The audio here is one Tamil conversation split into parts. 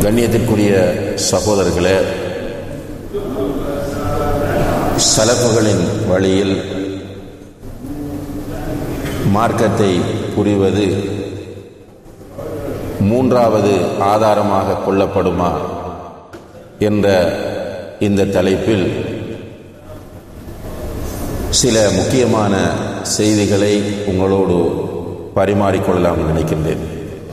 கண்ணியத்திற்குரிய சகோதரர்களே சலப்புகளின் வழியில் மார்க்கத்தை புரிவது மூன்றாவது ஆதாரமாக கொள்ளப்படுமா என்ற இந்த தலைப்பில் சில முக்கியமான செய்திகளை உங்களோடு பரிமாறிக்கொள்ளலாம் நினைக்கின்றேன்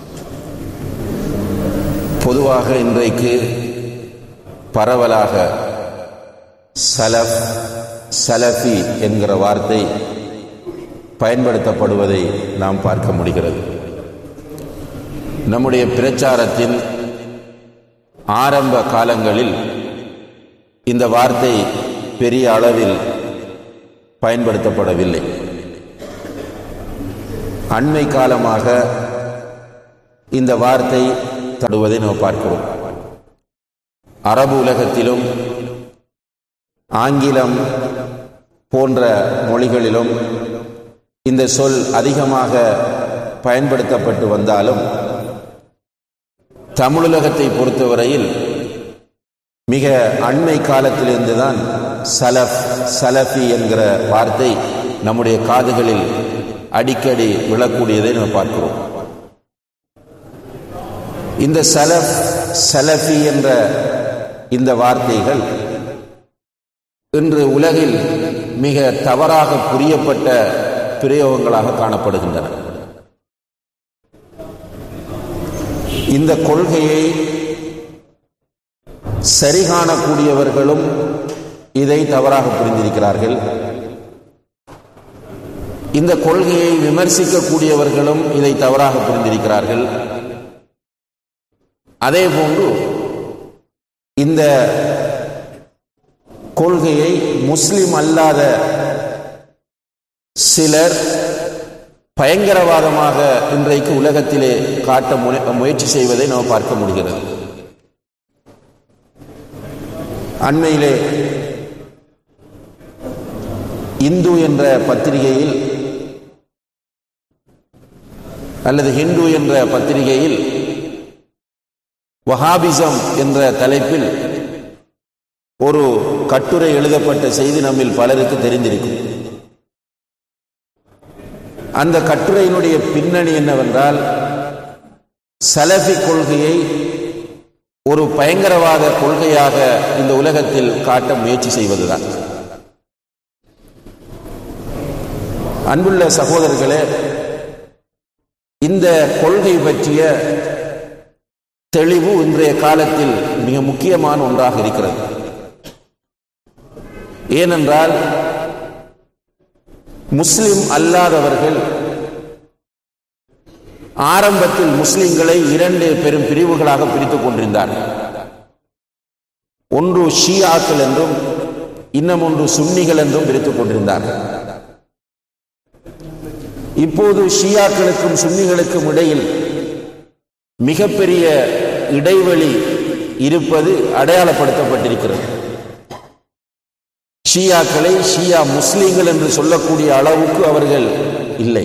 பொதுவாக இன்றைக்கு பரவலாக சலஃப் சலஃபி என்கிற வார்த்தை பயன்படுத்தப்படுவதை நாம் பார்க்க முடிகிறது நம்முடைய பிரச்சாரத்தின் ஆரம்ப காலங்களில் இந்த வார்த்தை பெரிய அளவில் பயன்படுத்தப்படவில்லை அண்மை காலமாக இந்த வார்த்தை தடுவதை நாம் பார்க்கிறோம் அரபு உலகத்திலும் ஆங்கிலம் போன்ற மொழிகளிலும் இந்த சொல் அதிகமாக பயன்படுத்தப்பட்டு வந்தாலும் தமிழுலகத்தை பொறுத்தவரையில் மிக அண்மை காலத்திலிருந்து தான் சலஃப் சலஃபி என்கிற வார்த்தை நம்முடைய காதுகளில் அடிக்கடி விழக்கூடியதை நாம் பார்க்கிறோம் இந்த சலஃப் சலஃபி என்ற இந்த வார்த்தைகள் இன்று உலகில் மிக தவறாக புரியப்பட்ட பிரயோகங்களாக காணப்படுகின்றன இந்த கொள்கையை சரி காணக்கூடியவர்களும் இதை தவறாக புரிந்திருக்கிறார்கள் இந்த கொள்கையை விமர்சிக்கக்கூடியவர்களும் இதை தவறாக புரிந்திருக்கிறார்கள் அதே போன்று இந்த கொள்கையை முஸ்லிம் அல்லாத சிலர் பயங்கரவாதமாக இன்றைக்கு உலகத்திலே காட்ட முயற்சி செய்வதை நாம் பார்க்க முடிகிறது அண்மையிலே இந்து என்ற பத்திரிகையில் அல்லது ஹிந்து என்ற பத்திரிகையில் வஹாபிசம் என்ற தலைப்பில் ஒரு கட்டுரை எழுதப்பட்ட செய்தி நம்மில் பலருக்கு தெரிந்திருக்கும் அந்த கட்டுரையினுடைய பின்னணி என்னவென்றால் சலஃபி கொள்கையை ஒரு பயங்கரவாத கொள்கையாக இந்த உலகத்தில் காட்ட முயற்சி செய்வதுதான் அன்புள்ள சகோதரர்களே இந்த கொள்கை பற்றிய தெளிவு இன்றைய காலத்தில் மிக முக்கியமான ஒன்றாக இருக்கிறது ஏனென்றால் முஸ்லிம் அல்லாதவர்கள் ஆரம்பத்தில் முஸ்லிம்களை இரண்டு பெரும் பிரிவுகளாக பிரித்துக் கொண்டிருந்தார்கள் ஒன்று ஷியாக்கள் என்றும் இன்னும் ஒன்று சுன்னிகள் என்றும் பிரித்துக் கொண்டிருந்தார்கள் இப்போது ஷியாக்களுக்கும் சுன்னிகளுக்கும் இடையில் மிகப்பெரிய இடைவெளி இருப்பது அடையாளப்படுத்தப்பட்டிருக்கிறது ஷியாக்களை ஷியா முஸ்லீம்கள் என்று சொல்லக்கூடிய அளவுக்கு அவர்கள் இல்லை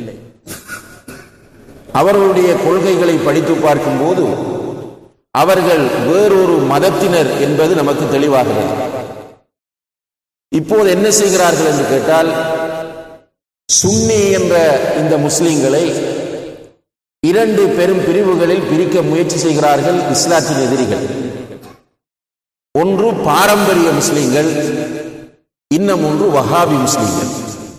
அவர்களுடைய கொள்கைகளை படித்து பார்க்கும்போது அவர்கள் வேறொரு மதத்தினர் என்பது நமக்கு தெளிவாகிறது இப்போது என்ன செய்கிறார்கள் என்று கேட்டால் சுன்னி என்ற இந்த முஸ்லிம்களை இரண்டு பெரும் பிரிவுகளில் பிரிக்க முயற்சி செய்கிறார்கள் இஸ்லாத்தின் எதிரிகள் ஒன்று பாரம்பரிய முஸ்லிம்கள் இன்னும் ஒன்று வஹாபி முஸ்லிம்கள்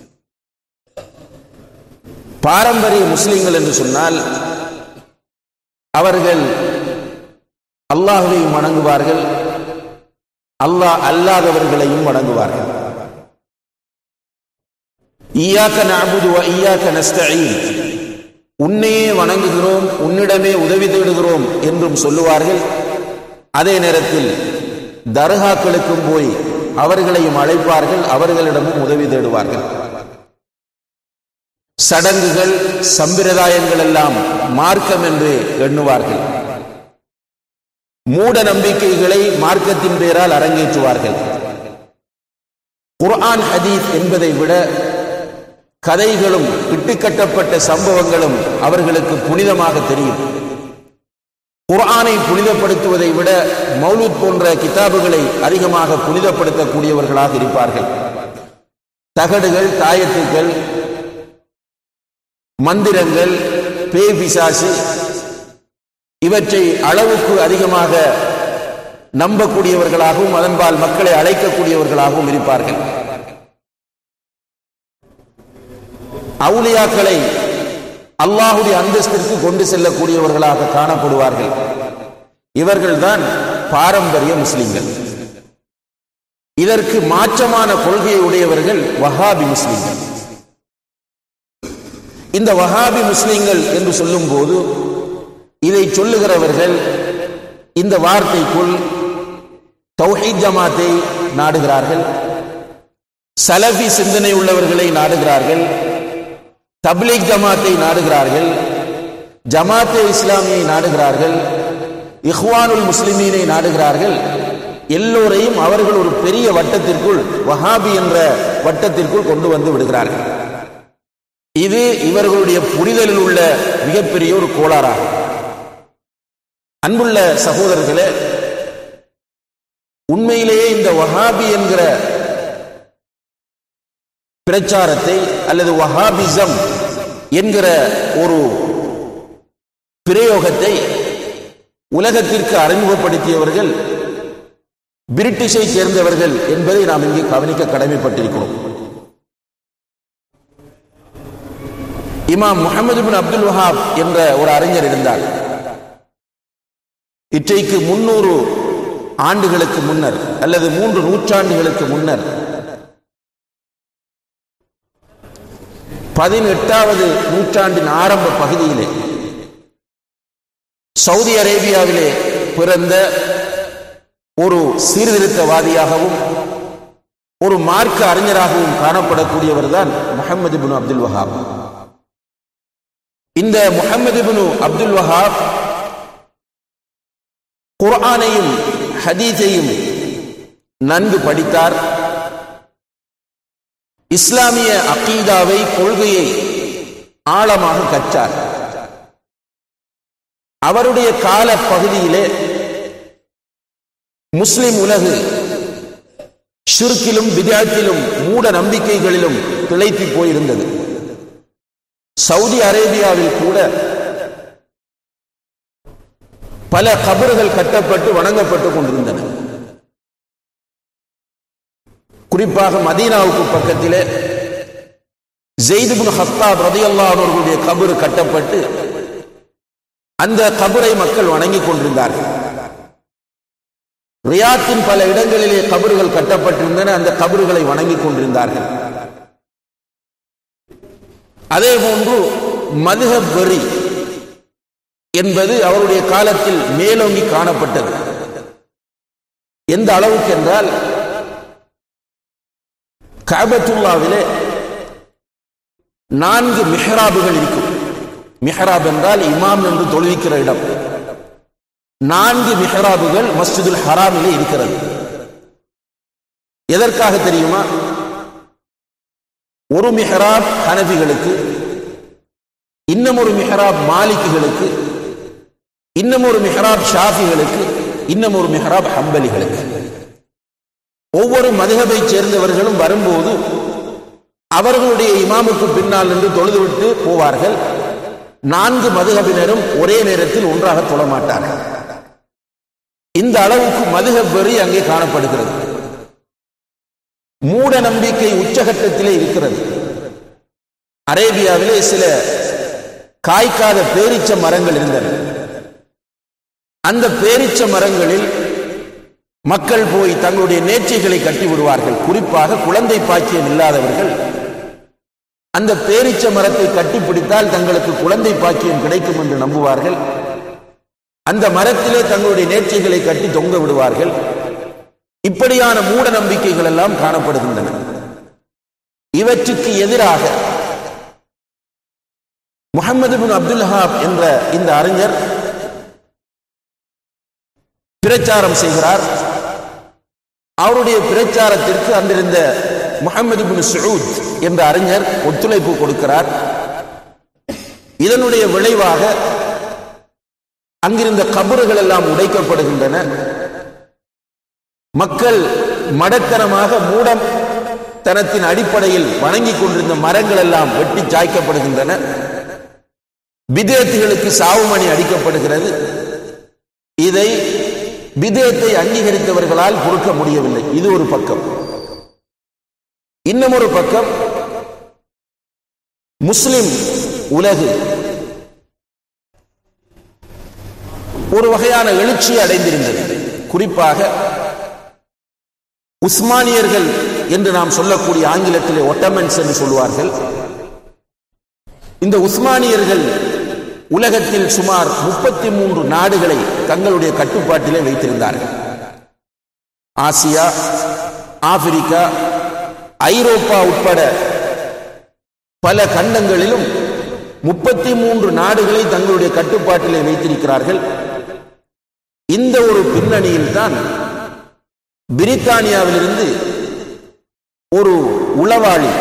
பாரம்பரிய முஸ்லிம்கள் என்று சொன்னால் அவர்கள் அல்லாஹுவை வணங்குவார்கள் அல்லாஹ் அல்லாதவர்களையும் வணங்குவார்கள் ஈயாக்க நஅபுது வ ஈயாக்க நஸ்தஈன் உன்னையே வணங்குகிறோம் உன்னிடமே உதவி தேடுகிறோம் என்றும் சொல்லுவார்கள் அதே நேரத்தில் தர்காக்களுக்கும் போய் அவர்களையும் அழைப்பார்கள் அவர்களிடமும் உதவி தேடுவார்கள் சடங்குகள் சம்பிரதாயங்கள் எல்லாம் மார்க்கம் என்று எண்ணுவார்கள் மூட நம்பிக்கைகளை மார்க்கத்தின் பெயரால் அரங்கேற்றுவார்கள் குர்ஆன் ஹதீஸ் என்பதை விட கதைகளும் இட்டுக்கட்டப்பட்ட சம்பவங்களும் அவர்களுக்கு புனிதமாக தெரியும் குர்ஆனை புனிதப்படுத்துவதை விட மௌலூத் போன்ற கிதாபுகளை அதிகமாக புனிதப்படுத்தக்கூடியவர்களாக இருப்பார்கள் தகடுகள் தாயத்துக்கள் மந்திரங்கள் பேய் பிசாசு இவற்றை அளவுக்கு அதிகமாக நம்பக்கூடியவர்களாகவும் அதன்பால் மக்களை அழைக்கக்கூடியவர்களாகவும் இருப்பார்கள் அவுலியாக்களை அல்லாஹுடைய அந்தஸ்திற்கு கொண்டு செல்லக்கூடியவர்களாக காணப்படுவார்கள் இவர்கள்தான் பாரம்பரிய முஸ்லிம்கள் இதற்கு மாற்றமான கொள்கையை உடையவர்கள் வஹாபி முஸ்லிம்கள் இந்த வஹாபி முஸ்லிம்கள் என்று சொல்லும் போது இதை சொல்லுகிறவர்கள் இந்த வார்த்தைக்குள் தௌஹீத் ஜமாத்தை நாடுகிறார்கள் சலஃபி சிந்தனை உள்ளவர்களை நாடுகிறார்கள் தப்லீக் ஜமாத்தை நாடுகிறார்கள் ஜமாத்தே இஸ்லாமியை நாடுகிறார்கள் இஹ்வானுல் முஸ்லிமீனை நாடுகிறார்கள் எல்லோரையும் அவர்கள் ஒரு பெரிய வட்டத்திற்குள் வஹாபி என்ற வட்டத்திற்குள் கொண்டு வந்து விடுகிறார்கள் இது இவர்களுடைய புரிதலில் உள்ள மிகப்பெரிய ஒரு கோளாறாகும் அன்புள்ள சகோதரர்களே உண்மையிலேயே இந்த வஹாபி என்கிற பிரச்சாரத்தை அல்லது வஹாபிசம் என்கிற ஒரு பிரயோகத்தை உலகத்திற்கு அறிமுகப்படுத்தியவர்கள் பிரிட்டிஷை சேர்ந்தவர்கள் என்பதை நாம் இங்கே கவனிக்க கடமைப்பட்டிருக்கிறோம் இமாம் முகமது பின் அப்துல் வஹாப் என்ற ஒரு அறிஞர் இருந்தார் இன்றைக்கு முன்னூறு ஆண்டுகளுக்கு முன்னர் அல்லது மூன்று நூற்றாண்டுகளுக்கு முன்னர் பதினெட்டாவது நூற்றாண்டின் ஆரம்ப பகுதியிலே சவுதி அரேபியாவிலே பிறந்த ஒரு சீர்திருத்தவாதியாகவும் ஒரு மார்க்க அறிஞராகவும் காணப்படக்கூடியவர் தான் முகமது பின் அப்துல் வஹாப் இந்த முகமது பின் அப்துல் வஹாப் குர்ஆனையும் ஹதீஸையும் நன்கு படித்தார் இஸ்லாமிய அகீதாவை கொள்கையை ஆழமாக கற்றார் அவருடைய கால பகுதியிலே முஸ்லிம் உலகு ஷிர்கிலும் விதாத்திலும் மூட நம்பிக்கைகளிலும் திளைத்து போயிருந்தது சவுதி அரேபியாவில் கூட பல கபறுகள் கட்டப்பட்டு வணங்கப்பட்டுக் கொண்டிருந்தன குறிப்பாக மதீனாவுக்கு பக்கத்திலே ஜெய்துபுன் ஹத்தாப் ரதியல்லாஹு அவர்களுடைய கபறு கட்டப்பட்டு அந்த கபரை மக்கள் வணங்கிக் கொண்டிருந்தார்கள் ரியாத்தின் பல இடங்களிலே கபறுகள் கட்டப்பட்டிருந்தன அந்த கபறுகளை வணங்கிக் கொண்டிருந்தார்கள் அதே போன்று மதுஹப் வெறி என்பது அவருடைய காலத்தில் மேலோங்கி காணப்பட்டது எந்த அளவுக்கு என்றால் காபத்துல்லாவிலே நான்கு மிஹராபுகள் இருக்கும் மிஹராப் என்றால் இமாம் என்று தொழுவிக்கிற இடம் நான்கு மிஹராபுகள் மஸ்ஜிதுல் ஹராமிலே இருக்கிறது எதற்காக தெரியுமா ஒரு மிஹராப் ஹனபிகளுக்கு இன்னும் ஒரு மிஹராப் மாலிக்குகளுக்கு இன்னும் ஒரு மிஹராப் ஷாஃபிகளுக்கு இன்னும் ஒரு மிஹராப் ஹம்பலிகளுக்கு ஒவ்வொரு மதுகபை சேர்ந்தவர்களும் வரும்போது அவர்களுடைய இமாமுக்கு பின்னால் நின்று தொழுதுவிட்டு போவார்கள் நான்கு மதுகபினரும் ஒரே நேரத்தில் ஒன்றாக தொழமாட்டார்கள் இந்த அளவுக்கு மதுகப் வெறி அங்கே காணப்படுகிறது மூட நம்பிக்கை உச்சகட்டத்திலே இருக்கிறது அரேபியாவிலே சில காய்க்காத பேரிச்ச மரங்கள் இருந்தன அந்த பேரிச்ச மரங்களில் மக்கள் போய் தங்களுடைய நேர்ச்சைகளை கட்டி விடுவார்கள் குறிப்பாக குழந்தை பாக்கியம் இல்லாதவர்கள் அந்த பேரிச்ச மரத்தை கட்டிப்பிடித்தால் தங்களுக்கு குழந்தை பாக்கியம் கிடைக்கும் என்று நம்புவார்கள் அந்த மரத்திலே தங்களுடைய நேர்ச்சைகளை கட்டி தொங்க விடுவார்கள் இப்படியான மூட நம்பிக்கைகள் எல்லாம் காணப்படுகின்றன இவற்றுக்கு எதிராக முகமது பின் அப்துல் ஹாப் என்ற இந்த அறிஞர் பிரச்சாரம் செய்கிறார் அவருடைய பிரச்சாரத்திற்கு அன்றிருந்த முகமது பின் சூத் என்ற அறிஞர் ஒத்துழைப்பு கொடுக்கிறார் இதனுடைய விளைவாக அங்கிருந்த கபறுகள் எல்லாம் உடைக்கப்படுகின்றன மக்கள் மடத்தனமாக மூடம் தனத்தின் அடிப்படையில் வணங்கிக் கொண்டிருந்த மரங்கள் எல்லாம் வெட்டி சாய்க்கப்படுகின்றன விதேத்துகளுக்கு சாவுமணி அடிக்கப்படுகிறது இதை விதேத்தை அங்கீகரித்தவர்களால் பொறுக்க முடியவில்லை இது ஒரு பக்கம் இன்னும் ஒரு பக்கம் முஸ்லிம் உலகு ஒரு வகையான எழுச்சி அடைந்திருந்தது குறிப்பாக உஸ்மானியர்கள் என்று நாம் சொல்லக்கூடிய ஆங்கிலத்திலே ஒட்டமன்ஸ் என்று சொல்வார்கள் இந்த உஸ்மானியர்கள் உலகத்தில் சுமார் முப்பத்தி மூன்று நாடுகளை தங்களுடைய கட்டுப்பாட்டிலே வைத்திருந்தார்கள் ஆசியா ஆப்பிரிக்கா ஐரோப்பா உட்பட பல கண்டங்களிலும் முப்பத்தி மூன்று நாடுகளை தங்களுடைய கட்டுப்பாட்டிலே வைத்திருக்கிறார்கள் இந்த ஒரு பின்னணியில் தான் பிரித்தானியாவிலிருந்து ஒரு உளவாளி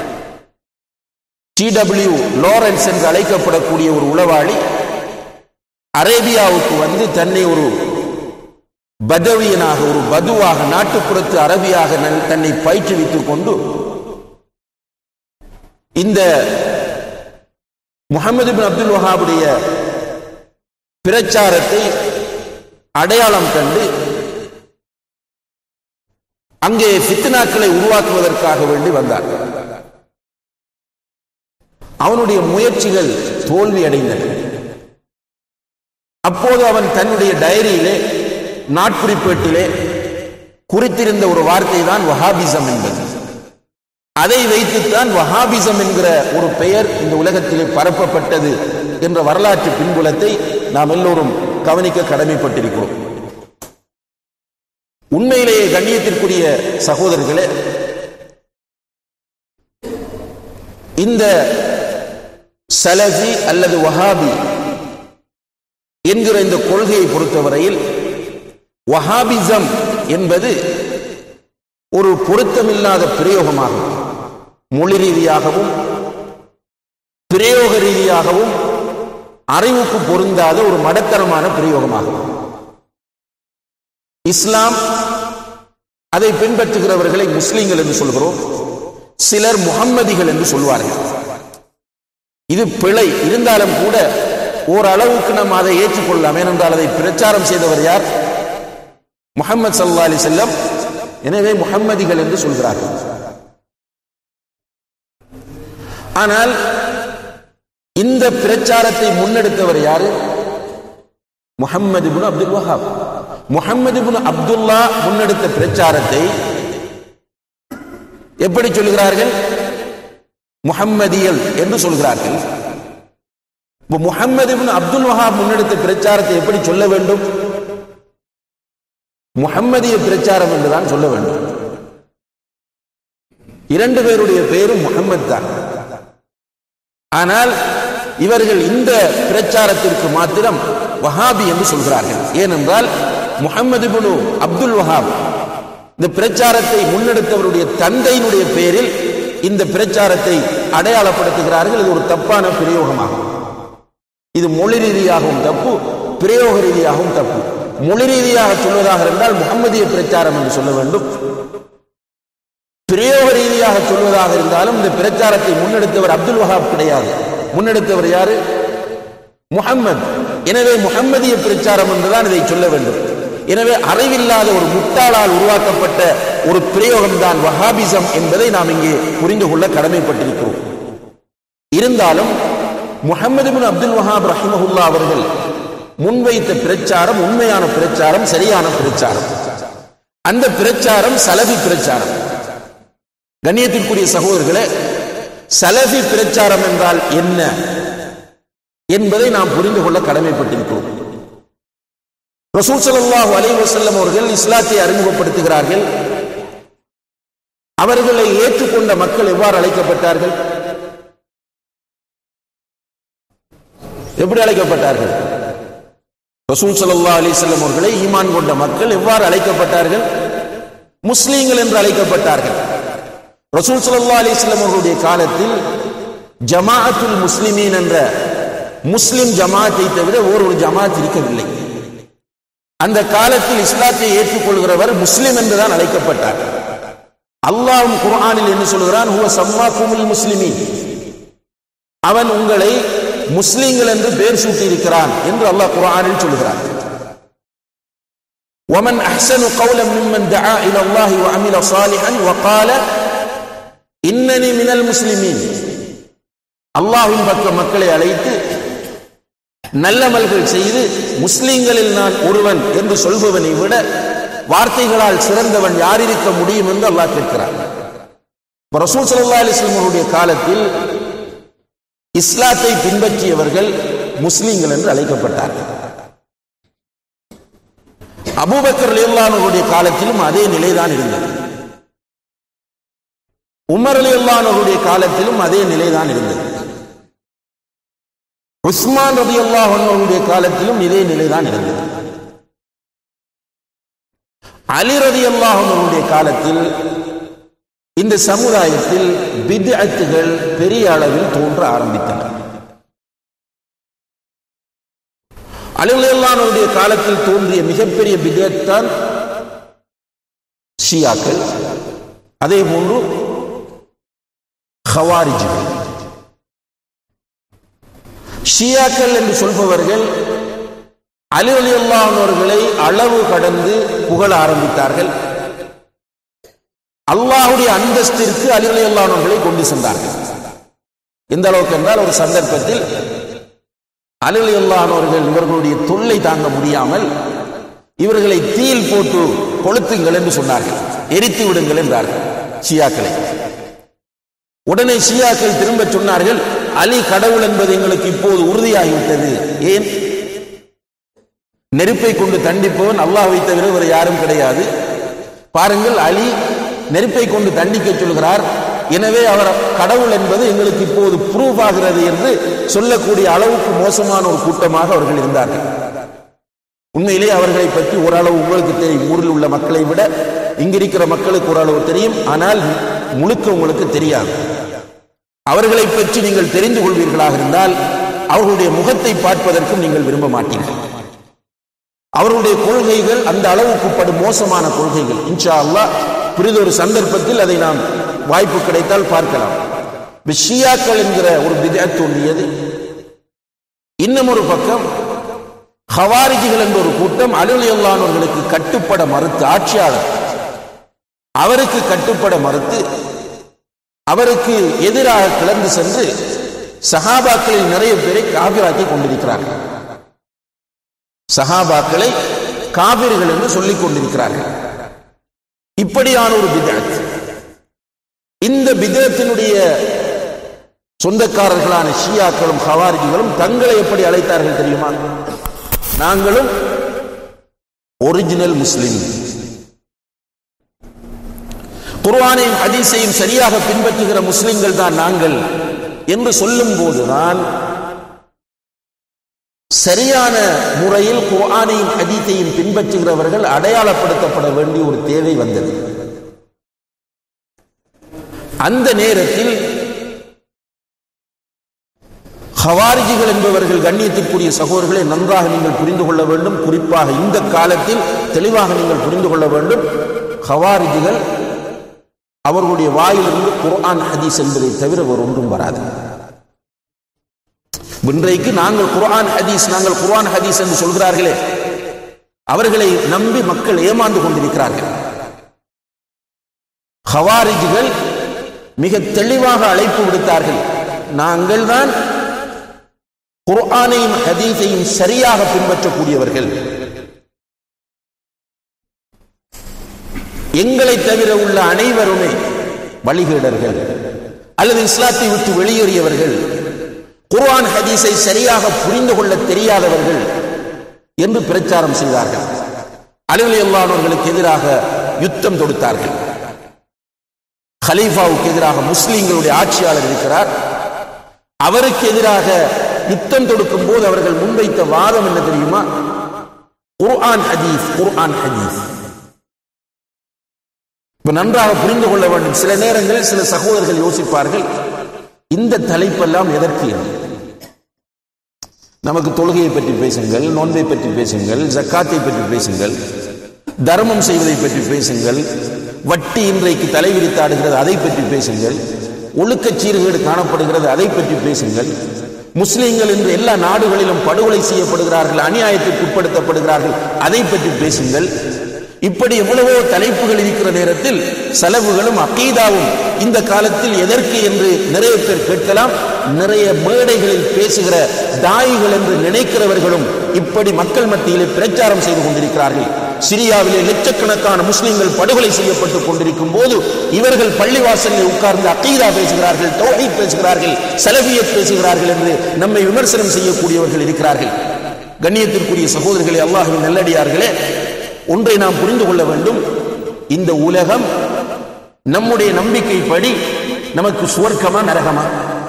டி டபிள்யூ லாரன்ஸ் என்று அழைக்கப்படக்கூடிய ஒரு உளவாளி அரேபியாவுக்கு வந்து தன்னை ஒரு பதவியனாக ஒரு பதுவாக நாட்டுப்புறத்து அரபியாக நன்- தன்னை பயிற்றுவித்துக் கொண்டு இந்த முகமது பின் அப்துல் வஹாபுடைய பிரச்சாரத்தை அடையாளம் கண்டு அங்கே ஃபித்னாக்களை உருவாக்குவதற்காக வேண்டி வந்தார் அவனுடைய முயற்சிகள் தோல்வி அடைந்தன அப்போது அவன் தன்னுடைய டைரியிலே நாட்குறிப்பேட்டிலே குறித்திருந்த ஒரு வார்த்தை தான் வஹாபிசம் என்பது அதை வைத்துத்தான் வஹாபிசம் என்கிற ஒரு பெயர் இந்த உலகத்திலே பரப்பப்பட்டது என்ற வரலாற்று பின்புலத்தை நாம் எல்லோரும் கவனிக்க கடமைப்பட்டிருக்கிறோம் உண்மையிலேயே கண்ணியத்திற்குரிய சகோதரர்களே இந்த சலஃபி அல்லது வஹாபி என்கிற இந்த கொள்கையை பொறுத்தவரையில் வஹாபிசம் என்பது ஒரு பொருத்தமில்லாத பிரயோகமாகும் மொழி ரீதியாகவும் பிரயோக ரீதியாகவும் அறிவுக்கு பொருந்தாத ஒரு மடத்தனமான பிரயோகமாகும் இஸ்லாம் அதை பின்பற்றுகிறவர்களை முஸ்லிம்கள் என்று சொல்கிறோம் சிலர் முகம்மதிகள் என்று சொல்வார்கள் இது பிழை இருந்தாலும் கூட ஓரளவுக்கு நாம் அதை ஏற்றுக்கொள்ளலாம் ஏனென்றால் அதை பிரச்சாரம் செய்தவர் யார் முகமது சல்லா அலி செல்லம் எனவே முகம்மதிகள் என்று சொல்கிறார்கள் ஆனால் இந்த பிரச்சாரத்தை முன்னெடுத்தவர் யாரு முகம்மது இப்னு அப்துல் வஹாப் முகம்மது இப்னு அப்துல்லா முன்னெடுத்த பிரச்சாரத்தை எப்படி சொல்கிறார்கள் முஹம்மதியல் என்று சொல்கிறார்கள் இப்போ முஹம்மது இப்னு அப்துல் வஹாப் முன்னெடுத்த பிரச்சாரத்தை எப்படி சொல்ல வேண்டும் முஹம்மதிய பிரச்சாரம் என்றுதான் சொல்ல வேண்டும் இரண்டு பேருடைய பெயரும் முகம்மது தான் ஆனால் இவர்கள் இந்த பிரச்சாரத்திற்கு மாத்திரம் வஹாபி என்று சொல்கிறார்கள் ஏனென்றால் முகமது இப்னு அப்துல் வஹாப் இந்த பிரச்சாரத்தை முன்னெடுத்தவருடைய தந்தையினுடைய பெயரில் இந்த பிரச்சாரத்தை அடையாளப்படுத்துகிறார்கள் இது ஒரு தப்பான பிரயோகமாகும் இது மொழி ரீதியாகவும் தப்பு பிரயோக ரீதியாகவும் தப்பு மொழி ரீதியாக சொல்வதாக இருந்தால் முகமதிய பிரச்சாரம் என்று சொல்ல வேண்டும் பிரயோக ரீதியாக சொல்வதாக இருந்தாலும் இந்த பிரச்சாரத்தை முன்னெடுத்தவர் அப்துல் வஹாப் கிடையாது முன்னெடுத்தவர் யாரு முஹம்மது எனவே முகம்மதிய பிரச்சாரம் என்றுதான் இதை சொல்ல வேண்டும் எனவே அறிவில்லாத ஒரு முட்டாளால் உருவாக்கப்பட்ட ஒரு பிரயோகம் தான் வஹாபிசம் என்பதை நாம் இங்கே புரிந்து கொள்ள கடமைப்பட்டிருக்கிறோம் இருந்தாலும் முகமது பின் அப்துல் வஹாப் ரஹிமஹுல்லா அவர்கள் முன்வைத்த பிரச்சாரம் உண்மையான பிரச்சாரம் சரியான பிரச்சாரம் அந்த பிரச்சாரம் சலபி பிரச்சாரம் கண்ணியத்திற்குரிய சகோதரர்களே சலபி பிரச்சாரம் என்றால் என்ன என்பதை நாம் புரிந்து கொள்ள கடமைப்பட்டிருக்கிறோம் ரசூல் ஸல்லல்லாஹு அலைஹி வஸல்லம் அவர்கள் இஸ்லாத்தை அறிமுகப்படுத்துகிறார்கள் அவர்களை ஏற்றுக்கொண்ட மக்கள் எவ்வாறு அழைக்கப்பட்டார்கள் எப்படி அழைக்கப்பட்டார்கள் ரசூல் ஸல்லல்லாஹு அலைஹி வஸல்லம் அவர்களை ஈமான் கொண்ட மக்கள் எவ்வாறு அழைக்கப்பட்டார்கள் முஸ்லீம்கள் என்று அழைக்கப்பட்டார்கள் ரசூல் ஸல்லல்லாஹு அலைஹி வஸல்லம் அவர்களுடைய காலத்தில் ஜமாஅத்துல் முஸ்லிமீன் என்ற முஸ்லிம் ஜமாத்தை தவிர ஓர் ஒரு ஜமாத் இருக்கவில்லை அந்த காலத்தில் இஸ்லாத்தை ஏற்றுக்கொள்கிறவர் முஸ்லிம் என்றுதான் அழைக்கப்பட்டார் அல்லாஹ்வும் குர்ஆனில் என்ன சொல்கிறான் ஹுவ சம்மாக்குமுல் முஸ்லிமீன் அவன் உங்களை முஸ்லிம்கள் என்று பெயர் சூட்டியிருக்கிறான் என்று அல்லாஹ் குர்ஆனில் சொல்கிறான் ومن أحسن قولا ممن دعا إلى الله وعمل صالحا وقال إنني من المسلمين அல்லாஹ்வின் பக்கம் மக்களை அழைத்து நல்லமல்கள் செய்து முஸ்லிம்களில் நான் ஒருவன் என்று சொல்பவனை விட வார்த்தைகளால் சிறந்தவன் யார் இருக்க முடியும் என்று அல்லாஹ் கேட்கிறார் இப்ப ரசூல் ஸல்லல்லாஹு அலைஹி வஸல்லம் அவருடைய காலத்தில் இஸ்லாத்தை பின்பற்றியவர்கள் முஸ்லிம்கள் என்று அழைக்கப்பட்டார்கள் அபூபக்கர் ரலியல்லாஹுடைய காலத்திலும் அதே நிலைதான் இருந்தது உமர் ரலியல்லாஹுடைய காலத்திலும் அதே நிலைதான் இருந்தது உஸ்மான் ரலியல்லாஹு அன்ஹுடைய காலத்திலும் இதே நிலைதான் இருந்தது அலி ரலியல்லாஹு அன்ஹுடைய காலத்தில் இந்த சமுதாயத்தில் பித்அத்துகள் பெரிய அளவில் தோன்ற ஆரம்பித்தன அலிவுல்லானுடைய காலத்தில் தோன்றிய மிகப்பெரிய பிதத் தான் ஷியாக்கள் அதே போன்று ஹவாரிஜிகள் ஷியாக்கள் என்று சொல்பவர்கள் அலி அலியுல்லானவர்களை அளவு கடந்து புகழ ஆரம்பித்தார்கள் அல்லாஹுடைய அந்தஸ்திற்கு அலி அலியுல்லானவர்களை கொண்டு சென்றார்கள் எந்த அளவுக்கு என்றால் ஒரு சந்தர்ப்பத்தில் அலுவலியல்லானவர்கள் இவர்களுடைய தொல்லை தாங்க முடியாமல் இவர்களை தீயில் போட்டு கொளுத்துங்கள் என்று சொன்னார்கள் எரித்து விடுங்கள் என்றார்கள் ஷியாக்களை உடனே ஷியாக்கள் திரும்ப சொன்னார்கள் அலி கடவுள் என்பது எங்களுக்கு இப்போது உறுதியாகிவிட்டது ஏன் நெருப்பை கொண்டு தண்டிப்பவன் அல்லாஹ்வை தவிர வேறு யாரும் கிடையாது பாருங்கள் அலி நெருப்பை கொண்டு தண்டிக்க சொல்கிறார் எனவே அவர் கடவுள் என்பது எங்களுக்கு இப்போது ப்ரூவ் ஆகிறது என்று சொல்லக்கூடிய அளவுக்கு மோசமான ஒரு கூட்டமாக அவர்கள் இருந்தார்கள் உண்மையிலே அவர்களை பற்றி ஓரளவு உங்களுக்கு தெரியும் ஊரில் உள்ள மக்களை விட இங்கிருக்கிற மக்களுக்கு ஓரளவு தெரியும் ஆனால் முழுக்க உங்களுக்கு தெரியாது அவர்களை பற்றி நீங்கள் தெரிந்து கொள்வீர்களாக இருந்தால் அவர்களுடைய முகத்தை பார்ப்பதற்கும் நீங்கள் விரும்ப மாட்டீர்கள் அவர்களுடைய கொள்கைகள் அந்த அளவுக்கு படும் மோசமான கொள்கைகள் இன்ஷா அல்லாஹ் புரிதொரு சந்தர்ப்பத்தில் அதை நாம் வாய்ப்பு கிடைத்தால் பார்க்கலாம் ஷியாக்கள் என்கிற ஒரு பிதத் தோன்றியது இன்னும் ஒரு பக்கம் ஹவாரிஜிகள் என்ற ஒரு கூட்டம் அலுவலியல்லானவர்களுக்கு கட்டுப்பட மறுத்து ஆட்சியாளர் அவருக்கு கட்டுப்பட மறுத்து அவருக்கு எதிராக கிளர்ந்து சென்று சஹாபாக்களில் நிறைய பேரை காபிராக்கி கொண்டிருக்கிறார்கள் சஹாபாக்களை காபிர்கள் என்று சொல்லிக் கொண்டிருக்கிறார்கள் இப்படியான ஒரு பிதத் இந்த பிதத்தினுடைய சொந்தக்காரர்களான ஷியாக்களும் ஹவாரிஜிகளும் தங்களை எப்படி அழைத்தார்கள் தெரியுமா நாங்களும் ஒரிஜினல் முஸ்லிம் குர்ஆனையும் ஹதீஸையும் சரியாக பின்பற்றுகிற முஸ்லிம்கள் தான் நாங்கள் என்று சொல்லும் போதுதான் சரியான முறையில் குர்ஆனையும் ஹதீஸையும் பின்பற்றுகிறவர்கள் அடையாளப்படுத்தப்பட வேண்டிய ஒரு தேவை வந்தது அந்த நேரத்தில் ஹவாரிஜிகள் என்பவர்கள் கண்ணியத்திற்குரிய சகோதரர்களை நன்றாக நீங்கள் புரிந்து கொள்ள வேண்டும் குறிப்பாக இந்த காலத்தில் தெளிவாக நீங்கள் புரிந்து கொள்ள வேண்டும் ஹவாரிஜிகள் அவர்களுடைய வாயிலிருந்து குர்ஆன் ஹதீஸ் என்பதை தவிர வேறு ஒன்றும் வராது இன்றைக்கு நாங்கள் குர்ஆன் ஹதீஸ் நாங்கள் குர்ஆன் ஹதீஸ் என்று சொல்கிறார்களே அவர்களை நம்பி மக்கள் ஏமாந்து கொண்டிருக்கிறார்கள் ஹவாரிஜிகள் மிக தெளிவாக அழைப்பு விடுத்தார்கள் நாங்கள் தான் குர்ஆனையும் ஹதீஸையும் சரியாக பின்பற்றக்கூடியவர்கள் எங்களை தவிர உள்ள அனைவருமே வழிகேடர்கள் அல்லது இஸ்லாத்தை விட்டு வெளியேறியவர்கள் குர்ஆன் ஹதீஸை சரியாக புரிந்து கொள்ள தெரியாதவர்கள் என்று பிரச்சாரம் செய்தார்கள் அலுவலி அல்லானவர்களுக்கு எதிராக யுத்தம் தொடுத்தார்கள் ஹலீஃபாவுக்கு எதிராக முஸ்லிம்களுடைய ஆட்சியாளர் இருக்கிறார் அவருக்கு எதிராக யுத்தம் தொடுக்கும் போது அவர்கள் முன்வைத்த வாதம் என்ன தெரியுமா குர்ஆன் ஹதீஸ் குர்ஆன் ஹதீஸ் இப்ப நன்றாக புரிந்து கொள்ள வேண்டும் சில நேரங்களில் சில சகோதரர்கள் யோசிப்பார்கள் இந்த தலைப்பெல்லாம் எதற்கு என்று நமக்கு தொழுகையை பற்றி பேசுங்கள் நோன்பை பற்றி பேசுங்கள் ஜக்காத்தை பற்றி பேசுங்கள் தர்மம் செய்வதை பற்றி பேசுங்கள் வட்டி இன்றைக்கு தலைவிரித்தாடுகிறது அதை பற்றி பேசுங்கள் ஒழுக்கச் சீர்கேடு காணப்படுகிறது அதை பற்றி பேசுங்கள் முஸ்லிம்கள் இன்று எல்லா நாடுகளிலும் படுகொலை செய்யப்படுகிறார்கள் அநியாயத்திற்கு உட்படுத்தப்படுகிறார்கள் அதை பற்றி பேசுங்கள் இப்படி எவ்வளவோ தலைப்புகள் இருக்கிற நேரத்தில் செலவுகளும் அக்கீதாவும் இந்த காலத்தில் எதற்கு என்று நிறைய பேர் கேட்கலாம் நிறைய மேடைகளில் பேசுகிற தாயிகள் என்று நினைக்கிறவர்களும் இப்படி மக்கள் மத்தியிலே பிரச்சாரம் செய்து கொண்டிருக்கிறார்கள் சிரியாவிலே லட்சக்கணக்கான முஸ்லிம்கள் படுகொலை செய்யப்பட்டுக் கொண்டிருக்கும் போது இவர்கள் பள்ளிவாசலில் உட்கார்ந்து அக்கீதா பேசுகிறார்கள் தோகை பேசுகிறார்கள் செலவியத் பேசுகிறார்கள் என்று நம்மை விமர்சனம் செய்யக்கூடியவர்கள் இருக்கிறார்கள் கண்ணியத்திற்குரிய சகோதரர்களே அல்லாஹுவின் நல்லடியார்களே ஒன்றை நாம் புரிந்து கொள்ள வேண்டும் இந்த உலகம் நம்முடைய நம்பிக்கைப்படி நமக்கு சுவர்க்கமா நரகமா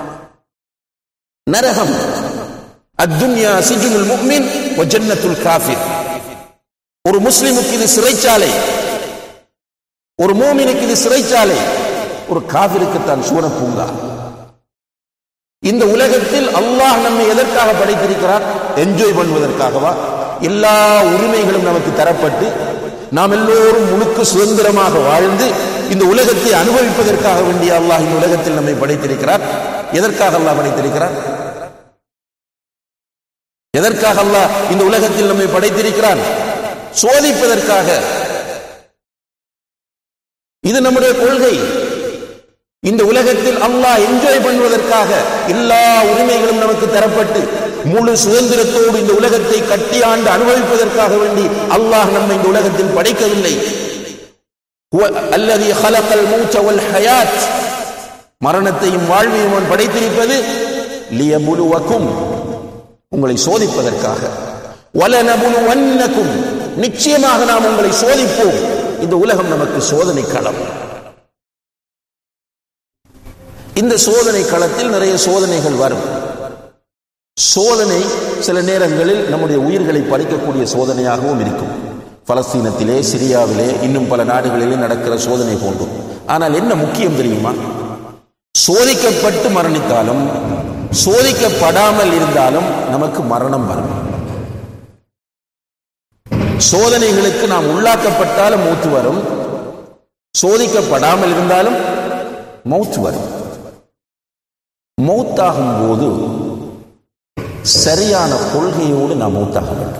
நரகம் அத்துன்யா சிஜுனுல் முக்மின் வ ஜன்னத்துல் காஃபிர் ஒரு முஸ்லிமுக்கு இது சிறைச்சாலை ஒரு மோமினுக்கு இது சிறைச்சாலை ஒரு காவிருக்கு தான் சூன பூங்கா இந்த உலகத்தில் அல்லாஹ் நம்மை எதற்காக படைத்திருக்கிறார் என்ஜாய் பண்ணுவதற்காகவா எல்லா உரிமைகளும் நமக்கு தரப்பட்டு நாம் எல்லோரும் முழுக்க சுதந்திரமாக வாழ்ந்து இந்த உலகத்தை அனுபவிப்பதற்காக வேண்டிய அல்லாஹ் இந்த உலகத்தில் நம்மை படைத்திருக்கிறார் எதற்காக அல்லாஹ் படைத்திருக்கிறார் எதற்காக அல்லாஹ் இந்த உலகத்தில் நம்மை படைத்திருக்கிறான் சோதிப்பதற்காக இது நம்முடைய கொள்கை இந்த உலகத்தில் அல்லாஹ் என்ஜாய் பண்ணுவதற்காக எல்லா உரிமைகளும் நமக்கு தரப்பட்டு முழு சுதந்திரத்தோடு இந்த உலகத்தை கட்டி ஆண்டு அனுபவிப்பதற்காக வேண்டி அல்லாஹ் நம்மை இந்த உலகத்தில் படைக்கவில்லை அல்லது ஹலக்கல் மூச்ச வல் ஹயாத் மரணத்தையும் வாழ்வையும் அவன் படைத்திருப்பது லியபுலுவக்கும் உங்களை சோதிப்பதற்காக வலனபுலுவன்னக்கும் நிச்சயமாக நாம் உங்களை சோதிப்போம் இந்த உலகம் நமக்கு சோதனை களம் இந்த சோதனை களத்தில் நிறைய சோதனைகள் வரும் சோதனை சில நேரங்களில் நம்முடைய உயிர்களை பறிக்கக்கூடிய சோதனையாகவும் இருக்கும் பலஸ்தீனத்திலே சிரியாவிலே இன்னும் பல நாடுகளிலே நடக்கிற சோதனை போன்றும் ஆனால் என்ன முக்கியம் தெரியுமா சோதிக்கப்பட்டு மரணித்தாலும் சோதிக்கப்படாமல் இருந்தாலும் நமக்கு மரணம் வரும் சோதனைகளுக்கு நாம் உள்ளாக்கப்பட்டாலும் மூத்து வரும் சோதிக்கப்படாமல் இருந்தாலும் மௌத்து வரும் மௌத்தாகும் போது சரியான கொள்கையோடு நாம் மௌத்தாக வேண்டும்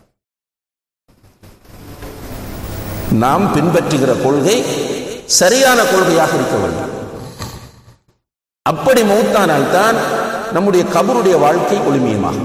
நாம் பின்பற்றுகிற கொள்கை சரியான கொள்கையாக இருக்க வேண்டும் அப்படி மௌத்தானால் தான் நம்முடைய கபருடைய வாழ்க்கை ஒளிமியமாகும்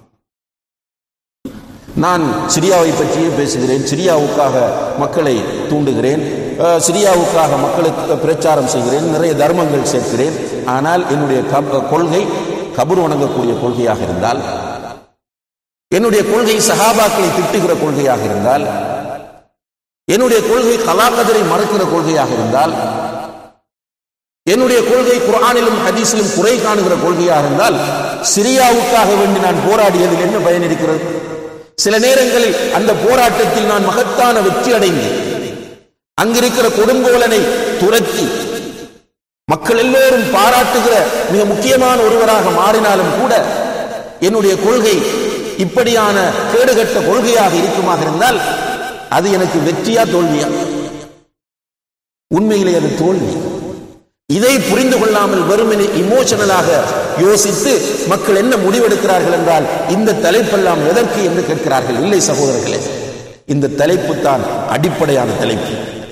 நான் சிரியாவை பற்றியே பேசுகிறேன் சிரியாவுக்காக மக்களை தூண்டுகிறேன் சிரியாவுக்காக மக்களுக்கு பிரச்சாரம் செய்கிறேன் நிறைய தர்மங்கள் சேர்க்கிறேன் ஆனால் என்னுடைய கொள்கை கபர் வணங்கக்கூடிய கொள்கையாக இருந்தால் என்னுடைய கொள்கை சஹாபாக்களை திட்டுகிற கொள்கையாக இருந்தால் என்னுடைய கொள்கை கலாக்கதரை மறுக்கிற கொள்கையாக இருந்தால் என்னுடைய கொள்கை குரானிலும் ஹதீஸிலும் குறை காணுகிற கொள்கையாக இருந்தால் சிரியாவுக்காக வேண்டி நான் போராடியதில் என்ன பயன் இருக்கிறது சில நேரங்களில் அந்த போராட்டத்தில் நான் மகத்தான வெற்றி அடைந்தேன் அங்கிருக்கிற கொடுங்கோலனை துரத்தி மக்கள் எல்லோரும் பாராட்டுகிற மிக முக்கியமான ஒருவராக மாறினாலும் கூட என்னுடைய கொள்கை இப்படியான கேடுகட்ட கொள்கையாக இருக்குமாக இருந்தால் அது எனக்கு வெற்றியா தோல்வியா உண்மையிலே அது தோல்வி இதை புரிந்து கொள்ளாமல் வெறுமனே இமோஷனலாக யோசித்து மக்கள் என்ன முடிவெடுக்கிறார்கள் என்றால் இந்த தலைப்பெல்லாம் எதற்கு என்று கேட்கிறார்கள் இல்லை சகோதரர்களே இந்த தலைப்பு தான் அடிப்படையான தலைப்பு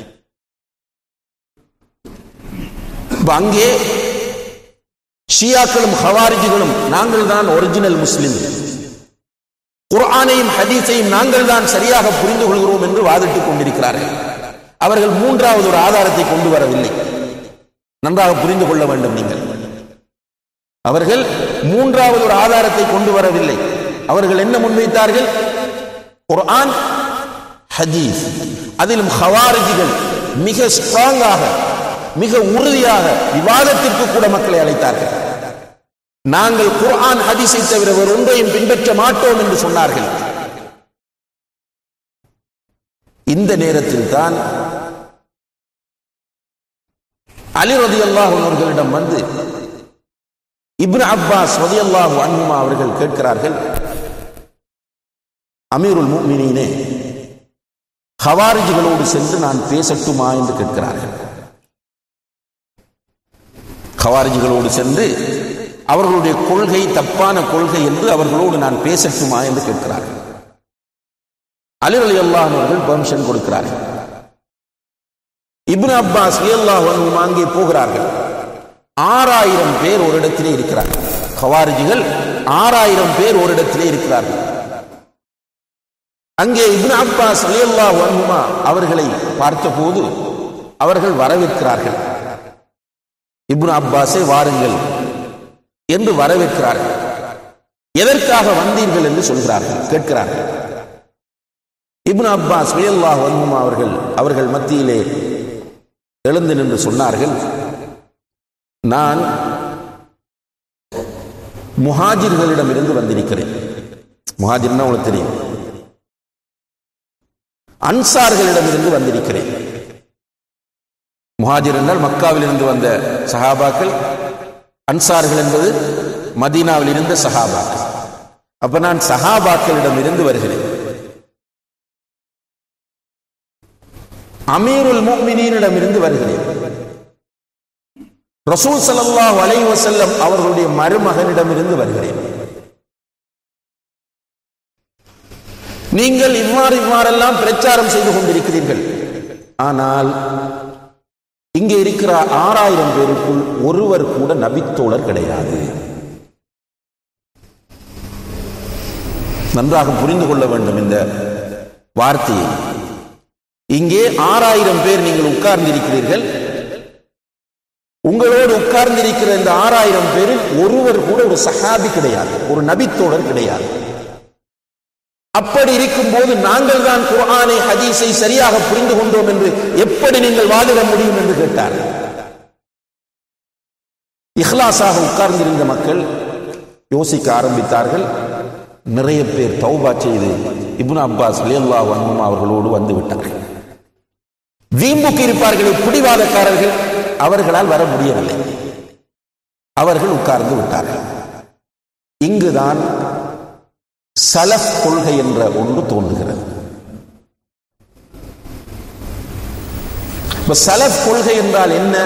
அங்கே ஷியாக்களும் ஹவாரிஜிகளும் நாங்கள் தான் ஒரிஜினல் முஸ்லிம் குர்ஆனையும் ஹதீஸையும் நாங்கள் தான் சரியாக புரிந்து கொள்கிறோம் என்று வாதிட்டுக் கொண்டிருக்கிறார்கள் அவர்கள் மூன்றாவது ஒரு ஆதாரத்தை கொண்டு வரவில்லை நன்றாக புரிந்து கொள்ள வேண்டும் நீங்கள் அவர்கள் மூன்றாவது ஒரு ஆதாரத்தை கொண்டு வரவில்லை அவர்கள் என்ன முன்வைத்தார்கள் குர்ஆன் ஹதீஸ் அதிலும் ஹவாரிஜிகள் மிக ஸ்ட்ராங்காக மிக உறுதியாக விவாதத்திற்கு கூட மக்களை அழைத்தார்கள் நாங்கள் குர்ஆன் ஹதீஸை தவிர வேறு ஒன்றையும் பின்பற்ற மாட்டோம் என்று சொன்னார்கள் இந்த நேரத்தில் தான் அலி ரதி அல்லாஹ் அவர்களிடம் வந்து இப்னு அப்பாஸ் ரலியல்லாஹு அன்ஹுமா அவர்கள் கேட்கிறார்கள் அமீருல் முஃமினீனே ஹவாரிஜிகளோடு சென்று நான் பேசட்டுமா என்று கேட்கிறார்கள் ஹவாரிஜிகளோடு சென்று அவர்களுடைய கொள்கை தப்பான கொள்கை என்று அவர்களோடு நான் பேசட்டுமா என்று கேட்கிறார்கள் அலி அலி அவர்கள் பெர்மிஷன் கொடுக்கிறார்கள் இப்னு அப்பாஸ் அல்லாஹ் அங்கே போகிறார்கள் ஆறாயிரம் பேர் ஒரு இடத்திலே இருக்கிறார்கள் ஹவாரிஜிகள் ஆறாயிரம் பேர் ஒரு இடத்திலே இருக்கிறார்கள் அங்கே இப்னு அப்பாஸ் அலியல்லாஹு அன்ஹுமா அவர்களை பார்த்தபோது அவர்கள் வரவேற்கிறார்கள் இப்னு அப்பாஸை வாருங்கள் என்று வரவேற்கிறார்கள் எதற்காக வந்தீர்கள் என்று சொல்கிறார்கள் கேட்கிறார்கள் இப்னு அப்பாஸ் அலியல்லாஹு அன்ஹுமா அவர்கள் அவர்கள் மத்தியிலே எழுந்து நின்று சொன்னார்கள் நான் முஹாஜிர்களிடம் இருந்து வந்திருக்கிறேன் முஹாஜிர்னா உங்களுக்கு தெரியும் அன்சார்களிடம் இருந்து வந்திருக்கிறேன் முஹாஜிர் என்றால் மக்காவில் இருந்து வந்த சஹாபாக்கள் அன்சார்கள் என்பது மதீனாவில் இருந்த சஹாபாக்கள் அப்ப நான் சஹாபாக்களிடம் இருந்து வருகிறேன் அமீருல் முஃமினீனிடம் இருந்து வருகிறேன் ரசூல் ஸல்லல்லாஹு அலைஹி வஸல்லம் அவர்களுடைய மருமகனிடம் இருந்து வருகிறேன் நீங்கள் இவ்வாறு இவ்வாறெல்லாம் பிரச்சாரம் செய்து கொண்டிருக்கிறீர்கள் ஆனால் இங்கே இருக்கிற ஆறாயிரம் பேருக்குள் ஒருவர் கூட நபித்தோழர் கிடையாது நன்றாக புரிந்து கொள்ள வேண்டும் இந்த வார்த்தையை இங்கே ஆறாயிரம் பேர் நீங்கள் உட்கார்ந்திருக்கிறீர்கள் உங்களோடு உட்கார்ந்திருக்கிற இந்த ஆறாயிரம் பேரில் ஒருவர் கூட ஒரு சஹாபி கிடையாது ஒரு நபித்தோழர் கிடையாது அப்படி இருக்கும்போது நாங்கள் தான் குர்ஆனை ஹதீஸை சரியாக புரிந்து கொண்டோம் என்று எப்படி நீங்கள் வாதிட முடியும் என்று கேட்டார் இஹ்லாஸாக உட்கார்ந்திருந்த மக்கள் யோசிக்க ஆரம்பித்தார்கள் நிறைய பேர் தௌபா செய்து இப்னு அப்பாஸ் அலியல்லாஹு அன்ஹுமா அவர்களோடு வந்து விட்டார்கள் வீம்புக்கு இருப்பார்களே பிடிவாதக்காரர்கள் அவர்களால் வர முடியவில்லை அவர்கள் உட்கார்ந்து விட்டார்கள் இங்குதான் சலஃப் கொள்கை என்ற ஒன்று தோன்றுகிறது இப்ப சலஃப் கொள்கை என்றால் என்ன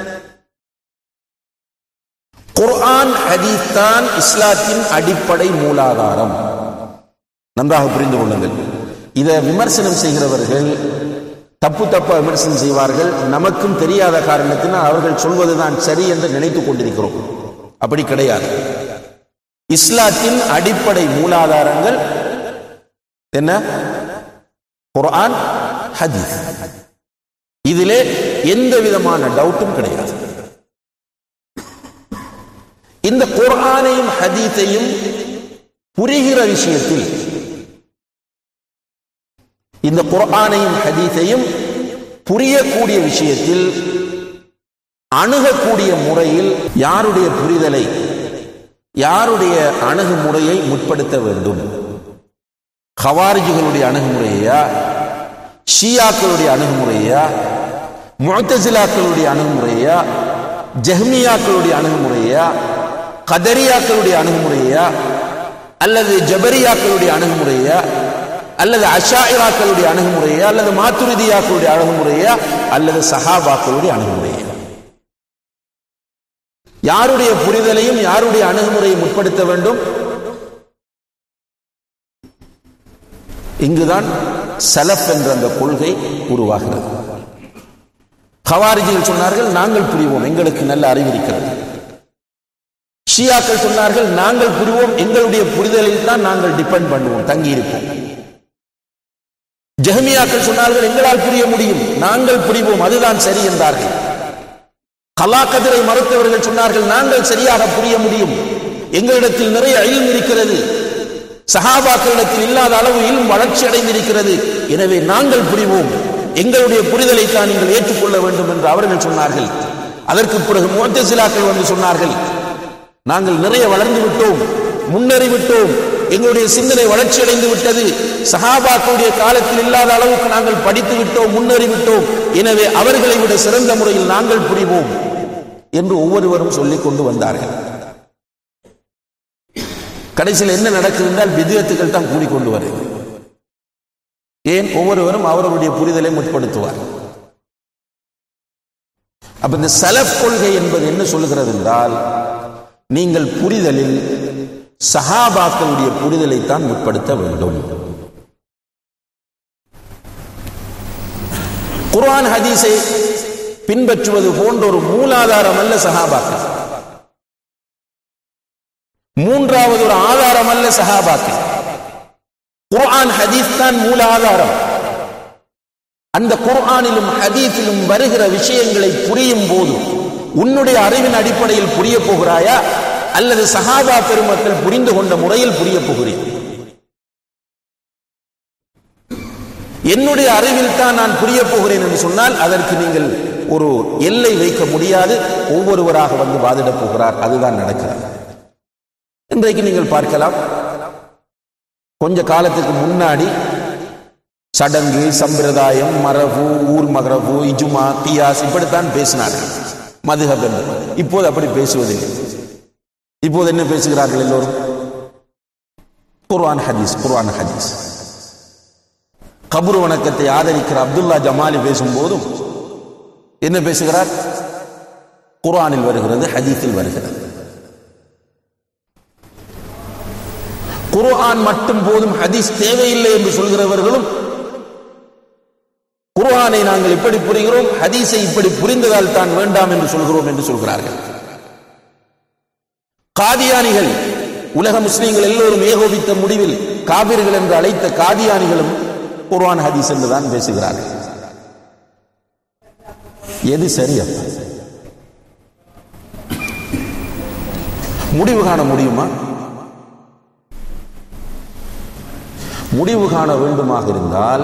குர்ஆன் ஹதீஸ் தான் இஸ்லாத்தின் அடிப்படை மூலாதாரம் நன்றாக புரிந்து கொள்ளுங்கள் இதை விமர்சனம் செய்கிறவர்கள் தப்பு தப்பா விமர்சனம் செய்வார்கள் நமக்கும் தெரியாத காரணத்தினால் அவர்கள் சொல்வதுதான் சரி என்று நினைத்துக் கொண்டிருக்கிறோம் அப்படி கிடையாது இஸ்லாத்தின் அடிப்படை மூலாதாரங்கள் என்ன குர்ஆன் ஹதீஸ் இதிலே எந்த விதமான டவுட்டும் கிடையாது இந்த குர்ஆனையும் ஹதீஸையும் புரிகிற விஷயத்தில் இந்த குர்ஆனையும் ஹதீஸையும் புரியக்கூடிய விஷயத்தில் அணுகக்கூடிய முறையில் யாருடைய புரிதலை யாருடைய அணுகுமுறையை முற்படுத்த வேண்டும் ஹவாரிஜிகளுடைய அணுகுமுறையா ஷியாக்களுடைய அணுகுமுறையா முத்தசிலாக்களுடைய அணுகுமுறையா ஜஹ்மியாக்களுடைய அணுகுமுறையா கதரியாக்களுடைய அணுகுமுறையா அல்லது ஜபரியாக்களுடைய அணுகுமுறையா அல்லது அஷாயிராக்களுடைய அணுகுமுறையா அல்லது மாத்துரிதியாக்களுடைய அணுகுமுறையா அல்லது சஹாபாக்களுடைய அணுகுமுறையா யாருடைய புரிதலையும் யாருடைய அணுகுமுறையை முற்படுத்த வேண்டும் இங்குதான் சலஃப் என்ற அந்த கொள்கை உருவாகிறது ஹவாரிஜிகள் சொன்னார்கள் நாங்கள் புரிவோம் எங்களுக்கு நல்ல அறிவிருக்கிறது ஷியாக்கள் சொன்னார்கள் நாங்கள் புரிவோம் எங்களுடைய புரிதலில் தான் நாங்கள் டிபெண்ட் பண்ணுவோம் தங்கி இருப்போம் ஜஹமியாக்கள் சொன்னார்கள் எங்களால் புரிய முடியும் நாங்கள் புரிவோம் அதுதான் சரி என்றார்கள் கலாக்கதிரை மறுத்தவர்கள் சொன்னார்கள் நாங்கள் சரியாக புரிய முடியும் எங்களிடத்தில் நிறைய இல்ம் இருக்கிறது சஹாபாக்களிடத்தில் இல்லாத அளவு இல்ம் வளர்ச்சி அடைந்திருக்கிறது எனவே நாங்கள் புரிவோம் எங்களுடைய புரிதலை தான் நீங்கள் ஏற்றுக்கொள்ள வேண்டும் என்று அவர்கள் சொன்னார்கள் அதற்கு பிறகு முத்தசிலாக்கள் வந்து சொன்னார்கள் நாங்கள் நிறைய வளர்ந்து விட்டோம் முன்னேறி விட்டோம் எங்களுடைய சிந்தனை வளர்ச்சி அடைந்து விட்டது சஹாபாக்களுடைய காலத்தில் இல்லாத அளவுக்கு நாங்கள் படித்து விட்டோம் முன்னேறி விட்டோம் எனவே அவர்களை விட சிறந்த முறையில் நாங்கள் புரிவோம் என்று ஒவ்வொருவரும் சொல்லிக் கொண்டு வந்தார்கள் கடைசியில் என்ன நடக்குது என்றால் விதத்துகள் தான் கூடிக்கொண்டு வருது ஏன் ஒவ்வொருவரும் அவரவருடைய புரிதலை முற்படுத்துவார் அப்ப இந்த சலப் கொள்கை என்பது என்ன சொல்லுகிறது என்றால் நீங்கள் புரிதலில் சஹாபாக்களுடைய புரிதலை தான் முற்படுத்த வேண்டும் குர்ஆன் ஹதீஸை பின்பற்றுவது போன்ற ஒரு மூலாதாரம் அல்ல சஹாபாக்கள் மூன்றாவது ஒரு ஆதாரம் அல்ல சஹாபாக்கள் குர்ஆன் ஹதீஸ் தான் மூல ஆதாரம் அந்த குர்ஆனிலும் ஹதீஸிலும் வருகிற விஷயங்களை புரியும் போது உன்னுடைய அறிவின் அடிப்படையில் புரிய போகிறாயா அல்லது சஹாபா பெருமக்கள் புரிந்து கொண்ட முறையில் புரிய போகிறேன் என்னுடைய அறிவில் தான் நான் புரிய போகிறேன் என்று சொன்னால் அதற்கு நீங்கள் ஒரு எல்லை வைக்க முடியாது ஒவ்வொருவராக வந்து வாதிடப் போகிறார் அதுதான் நடக்கிறது இன்றைக்கு நீங்கள் பார்க்கலாம் கொஞ்ச காலத்துக்கு முன்னாடி சடங்கு சம்பிரதாயம் மரபு ஊர் மகரபு இஜுமா கியாஸ் இப்படித்தான் பேசினார்கள் மதுஹப் என்று இப்போது அப்படி பேசுவதில்லை இப்போது என்ன பேசுகிறார்கள் எல்லோரும் குர்ஆன் ஹதீஸ் குர்ஆன் ஹதீஸ் கபுர் வணக்கத்தை ஆதரிக்கிற அப்துல்லா ஜமாலி பேசும்போதும் என்ன பேசுகிறார் குர்ஆனில் வருகிறது ஹதீஸில் வருகிறது குர்ஆன் மட்டும் போதும் ஹதீஸ் தேவையில்லை என்று சொல்கிறவர்களும் குர்ஆனை நாங்கள் இப்படி புரிகிறோம் ஹதீஸை இப்படி புரிந்ததால் தான் வேண்டாம் என்று சொல்கிறோம் என்று சொல்கிறார்கள் காதியானிகள் உலக முஸ்லீம்கள் எல்லோரும் ஏகோபித்த முடிவில் காபிர்கள் என்று அழைத்த காதியானிகளும் குர்ஆன் ஹதீஸ் என்றுதான் பேசுகிறார்கள் எது சரி அப்ப முடிவு காண முடியுமா முடிவு காண வேண்டுமாக இருந்தால்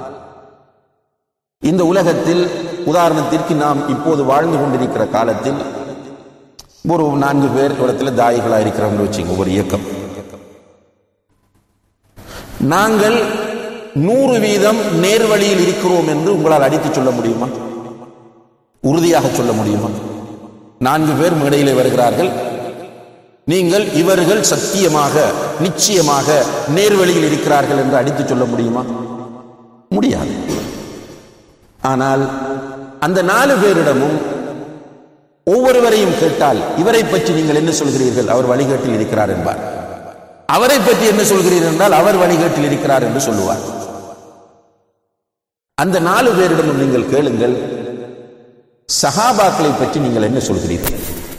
இந்த உலகத்தில் உதாரணத்திற்கு நாம் இப்போது வாழ்ந்து கொண்டிருக்கிற காலத்தில் ஒரு நான்கு பேர் இடத்துல தாயிகளாக இருக்கிறவங்க வச்சுங்க ஒரு இயக்கம் நாங்கள் நூறு வீதம் நேர்வழியில் இருக்கிறோம் என்று உங்களால் அடித்து சொல்ல முடியுமா உறுதியாக சொல்ல முடியுமா நான்கு பேர் மேடையிலே வருகிறார்கள் நீங்கள் இவர்கள் சத்தியமாக நிச்சயமாக நேர்வழியில் இருக்கிறார்கள் என்று அடித்து சொல்ல முடியுமா முடியாது ஆனால் அந்த நாலு பேரிடமும் ஒவ்வொருவரையும் கேட்டால் இவரை பற்றி நீங்கள் என்ன சொல்கிறீர்கள் அவர் வழிகாட்டில் இருக்கிறார் என்பார் அவரை பற்றி என்ன சொல்கிறீர்கள் என்றால் அவர் வழிகாட்டில் இருக்கிறார் என்று சொல்லுவார் அந்த நாலு பேரிடமும் நீங்கள் கேளுங்கள் சஹாபாக்களை பற்றி நீங்கள் என்ன சொல்கிறீர்கள்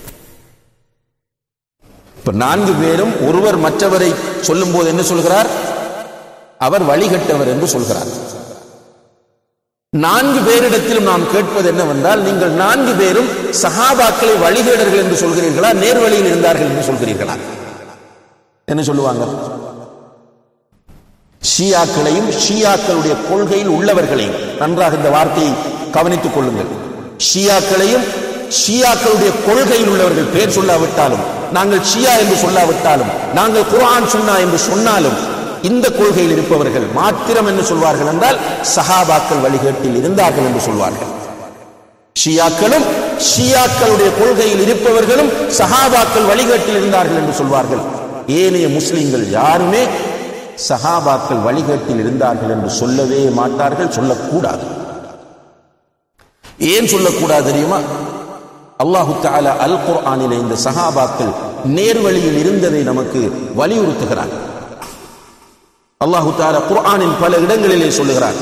இப்ப நான்கு பேரும் ஒருவர் மற்றவரை சொல்லும் போது என்ன சொல்கிறார் அவர் வழிகட்டவர் என்று சொல்கிறார் நான்கு பேரிடத்திலும் நாம் கேட்பது என்னவென்றால் நீங்கள் நான்கு பேரும் சஹாபாக்களை வழிகேடர்கள் என்று சொல்கிறீர்களா நேர்வழியில் இருந்தார்கள் என்று சொல்கிறீர்களா என்ன சொல்லுவாங்க ஷியாக்களையும் ஷியாக்களுடைய கொள்கையில் உள்ளவர்களையும் நன்றாக இந்த வார்த்தையை கவனித்துக் கொள்ளுங்கள் ஷியாக்களையும் ஷியாக்களுடைய கொள்கையில் உள்ளவர்கள் பேர் சொல்லாவிட்டாலும் நாங்கள் ஷியா என்று சொல்லாவிட்டாலும் நாங்கள் குர்ஆன் சுன்னா என்று சொன்னாலும் இந்த கொள்கையில் இருப்பவர்கள் மாத்திரம் என்று சொல்வார்கள் என்றால் சஹாபாக்கள் வழிகேட்டில் இருந்தார்கள் என்று சொல்வார்கள் ஷியாக்களும் ஷியாக்களுடைய கொள்கையில் இருப்பவர்களும் சஹாபாக்கள் வழிகேட்டில் இருந்தார்கள் என்று சொல்வார்கள் ஏனைய முஸ்லிம்கள் யாருமே சஹாபாக்கள் வழிகேட்டில் இருந்தார்கள் என்று சொல்லவே மாட்டார்கள் சொல்லக்கூடாது ஏன் சொல்லக்கூடாது தெரியுமா அல்லாஹு தாலா அல் குர்ஆனிலே இந்த சஹாபாக்கள் நேர்வழியில் இருந்ததை நமக்கு வலியுறுத்துகிறார் அல்லாஹு தாலா குர்ஆனின் பல இடங்களிலே சொல்லுகிறார்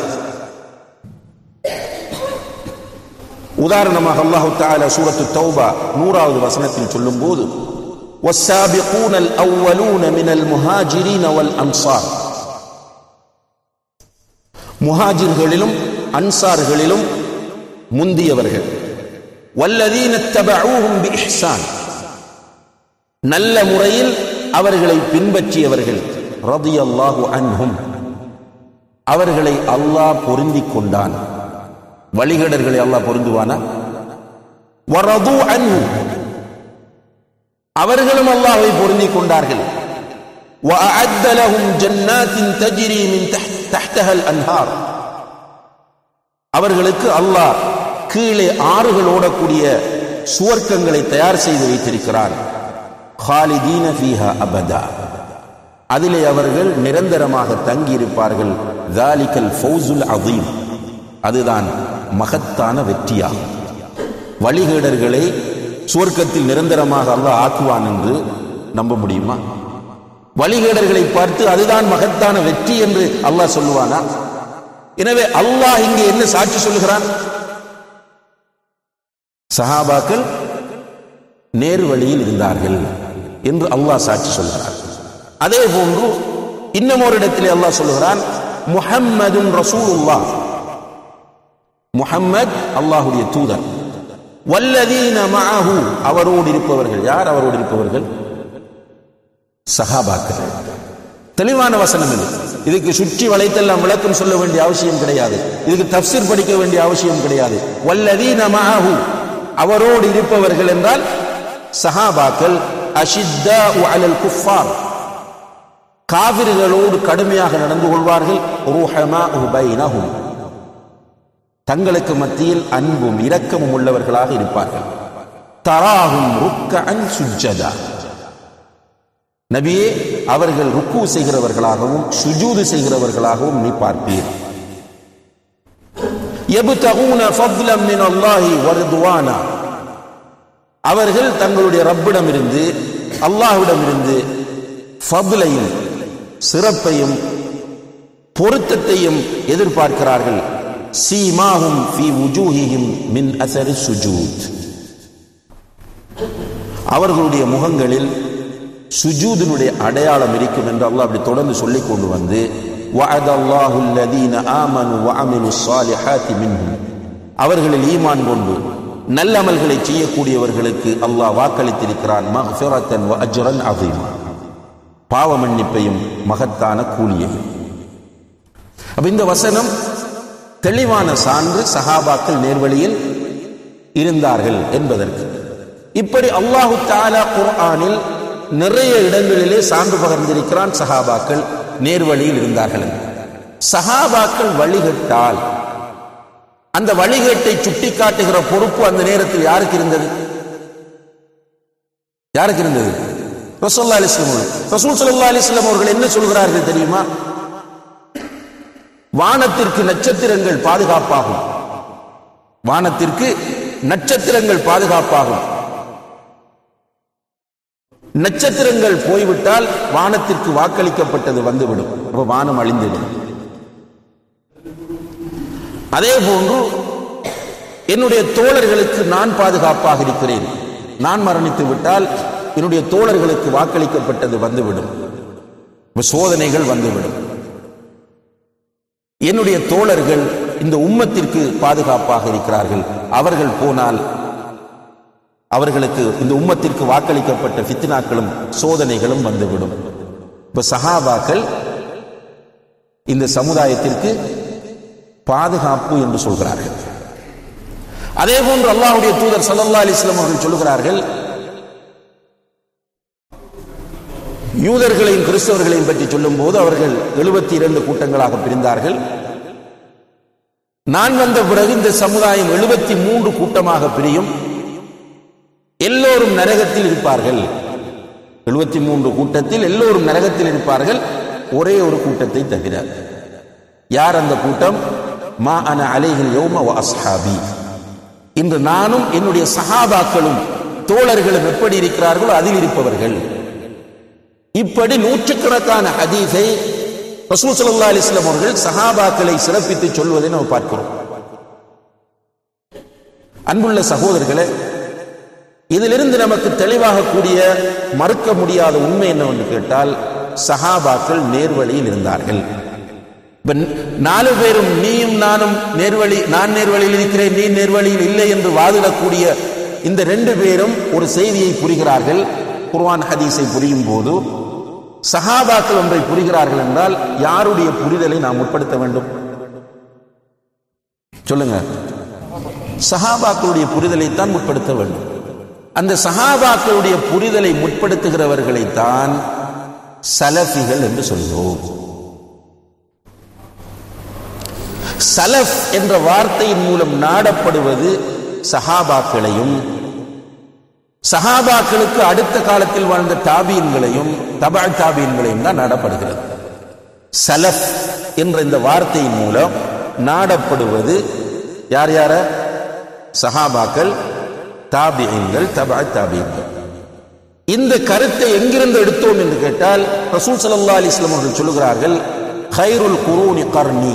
உதாரணமாக அல்லாஹு தாலா சூரத்து தௌபா நூறாவது வசனத்தில் சொல்லும் போது والسابقون الأولون من المهاجرين والأنصار முஹாஜிர்களிலும் அன்சார்களிலும் முந்தியவர்கள் வல்லதீன தபஊஹும் பிஇஹ்சான் நல்ல முறையில் அவர்களை பின்பற்றியவர்கள் ரதியல்லாஹு அன்ஹும் அவர்களை அல்லாஹ் பொருந்திக் கொண்டான் வழிகடர்களை அல்லாஹ் பொருந்துவானா வரது அன்ஹு அவர்களும் அல்லாஹ்வை பொருந்திக் கொண்டார்கள் وأعد لهم جنات تجري من تحت تحتها الأنهار அவர்களுக்கு அல்லாஹ் கீழே ஆறுகள் ஓடக்கூடிய சுவர்க்கங்களை தயார் செய்து வைத்திருக்கிறான் خالدين فيها أبدا அதிலே அவர்கள் நிரந்தரமாக தங்கியிருப்பார்கள் தாலிகல் ஃபௌசுல் அதீம் அதுதான் மகத்தான வெற்றியாகும் வழிகேடர்களை சுவர்க்கத்தில் நிரந்தரமாக அல்லாஹ் ஆக்குவான் என்று நம்ப முடியுமா வழிகேடர்களை பார்த்து அதுதான் மகத்தான வெற்றி என்று அல்லாஹ் சொல்லுவானா எனவே அல்லாஹ் இங்கே என்ன சாட்சி சொல்லுகிறான் சஹாபாக்கள் நேர் வழியில் இருந்தார்கள் என்று அல்லாஹ் சாட்சி சொல்கிறார் அதே போன்று இன்னும் ஒரு இடத்திலே அல்லாஹ் சொல்லுகிறான் முஹம்மதுன் ரசூலுல்லாஹ் முஹம்மத் அல்லாஹுடைய தூதர் வல்லதீன மஅஹு அவரோடு இருப்பவர்கள் யார் அவரோடு இருப்பவர்கள் சஹாபாக்கள் தெளிவான வசனம் இது இதுக்கு சுற்றி வளைத்தெல்லாம் விளக்கம் சொல்ல வேண்டிய அவசியம் கிடையாது இதுக்கு தப்சீர் படிக்க வேண்டிய அவசியம் கிடையாது வல்லதீன மஅஹு அவரோடு இருப்பவர்கள் என்றால் சஹாபாக்கள் அஷித்தா அலல் குஃபார் காவிர்களோடு கடுமையாக நடந்து கொள்வார்கள் ரூஹமா பைனஹும் தங்களுக்கு மத்தியில் அன்பும் இரக்கமும் உள்ளவர்களாக இருப்பார்கள் தராகும் ருக்கஅன் சுஜ்ஜதா நபியே அவர்கள் ருக்கு செய்கிறவர்களாகவும் சுஜூது செய்கிறவர்களாகவும் நீ பார்ப்பீர் يبتغون فضلا من الله ورضوانا அவர்கள் தங்களுடைய ரப்பிடமிருந்து அல்லாஹ்விடமிருந்து ஃபضலையும் சிறப்பையும் பொருத்தத்தையும் எதிர்பார்க்கிறார்கள் சீமாஹும் ஃபி வுஜூஹிஹிம் மின் அஸரி சுஜூத் அவர்களுடைய முகங்களில் சுஜூதினுடைய அடையாளம் இருக்கும் என்று அல்லாஹ் அப்படி தொடர்ந்து சொல்லிக் கொண்டு வந்து وعد الله الذين آمنوا وعملوا الصالحات منهم அவர்களில் ஈமான் கொண்டு நல்லமல்களை செய்யக்கூடியவர்களுக்கு அல்லாஹ் வாக்களித்திருக்கிறான் மஃபிரத்தன் வ அஜ்ரன் அதீமா பாவ மன்னிப்பையும் மகத்தான கூலியையும் அப்ப இந்த வசனம் தெளிவான சான்று சஹாபாக்கள் நேர்வழியில் இருந்தார்கள் என்பதற்கு இப்படி அல்லாஹு தாலா குர்ஆனில் நிறைய இடங்களிலே சான்று பகர்ந்திருக்கிறான் சஹாபாக்கள் நேர்வழியில் இருந்தார்கள் என்று. சஹாபாக்கள் வழிகட்டால் அந்த வழிகேட்டை சுட்டிக்காட்டுகிற பொறுப்பு அந்த நேரத்தில் யாருக்கு இருந்தது யாருக்கு இருந்தது ரசூல்லா அலிஸ்லாம் அவர்கள் ரசூல் சல்லா அலிஸ்லாம் அவர்கள் என்ன சொல்கிறார்கள் தெரியுமா வானத்திற்கு நட்சத்திரங்கள் பாதுகாப்பாகும் வானத்திற்கு நட்சத்திரங்கள் பாதுகாப்பாகும் நட்சத்திரங்கள் போய்விட்டால் வானத்திற்கு வாக்களிக்கப்பட்டது வந்துவிடும் அப்ப வானம் அழிந்துவிடும் அதே போன்று என்னுடைய தோழர்களுக்கு நான் பாதுகாப்பாக இருக்கிறேன் நான் மரணித்து விட்டால் என்னுடைய தோழர்களுக்கு வாக்களிக்கப்பட்டது வந்துவிடும் இப்ப சோதனைகள் வந்துவிடும் என்னுடைய தோழர்கள் இந்த உம்மத்திற்கு பாதுகாப்பாக இருக்கிறார்கள் அவர்கள் போனால் அவர்களுக்கு இந்த உம்மத்திற்கு வாக்களிக்கப்பட்ட ஃபித்னாக்களும் சோதனைகளும் வந்துவிடும் இப்ப சஹாபாக்கள் இந்த சமுதாயத்திற்கு பாதுகாப்பு என்று சொல்கிறார்கள் அதே போன்று அல்லாஹ்வுடைய தூதர் ஸல்லல்லாஹு அலைஹி வஸல்லம் அவர்கள் சொல்லுகிறார்கள் யூதர்களையும் கிறிஸ்தவர்களையும் பற்றி சொல்லும்போது அவர்கள் எழுபத்தி இரண்டு கூட்டங்களாக பிரிந்தார்கள் நான் வந்த பிறகு இந்த சமுதாயம் எழுபத்தி மூன்று கூட்டமாக பிரியும் எல்லோரும் நரகத்தில் இருப்பார்கள் எழுபத்தி மூன்று கூட்டத்தில் எல்லோரும் நரகத்தில் இருப்பார்கள் ஒரே ஒரு கூட்டத்தை தவிர யார் அந்த கூட்டம் மா அன அலைகள் யோம வ அஸ்ஹாபி இன்று நானும் என்னுடைய சஹாபாக்களும் தோழர்களும் எப்படி இருக்கிறார்களோ அதில் இருப்பவர்கள் இப்படி நூற்றுக்கணக்கான ஹதீஸை ரசூல் ஸல்லல்லாஹு அலைஹி வஸல்லம் அவர்கள் சஹாபாக்களை சிறப்பித்து சொல்வதை நாம் பார்க்கிறோம் அன்புள்ள சகோதரர்களே இதிலிருந்து நமக்கு தெளிவாக கூடிய மறுக்க முடியாத உண்மை என்னவென்று கேட்டால் சஹாபாக்கள் நேர்வழியில் இருந்தார்கள் இப்ப நாலு பேரும் நீயும் நானும் நேர்வழி நான் நேர்வழியில் இருக்கிறேன் நீ நேர்வழியில் இல்லை என்று வாதிடக்கூடிய இந்த ரெண்டு பேரும் ஒரு செய்தியை புரிகிறார்கள் குர்ஆன் ஹதீஸை புரியும் போது சஹாபாக்கள் ஒன்றை புரிகிறார்கள் என்றால் யாருடைய புரிதலை நாம் முற்படுத்த வேண்டும் சொல்லுங்க சஹாபாக்களுடைய புரிதலைத்தான் முற்படுத்த வேண்டும் அந்த சஹாபாக்களுடைய புரிதலை முற்படுத்துகிறவர்களைத்தான் சலஃபிகள் என்று சொல்கிறோம் சலஃப் என்ற வார்த்தையின் மூலம் நாடப்படுவது சஹாபாக்களையும் சஹாபாக்களுக்கு அடுத்த காலத்தில் வாழ்ந்த தாபீன்களையும் தபா தாபீன்களையும் தான் நாடப்படுகிறது சலஃப் என்ற இந்த வார்த்தையின் மூலம் நாடப்படுவது யார் யார சஹாபாக்கள் தாபியங்கள் தபா தாபியங்கள் இந்த கருத்தை எங்கிருந்து எடுத்தோம் என்று கேட்டால் ரசூல் சல்லா அலிஸ்லாம் அவர்கள் சொல்லுகிறார்கள் ஹைருல் குரூனி கர்ணி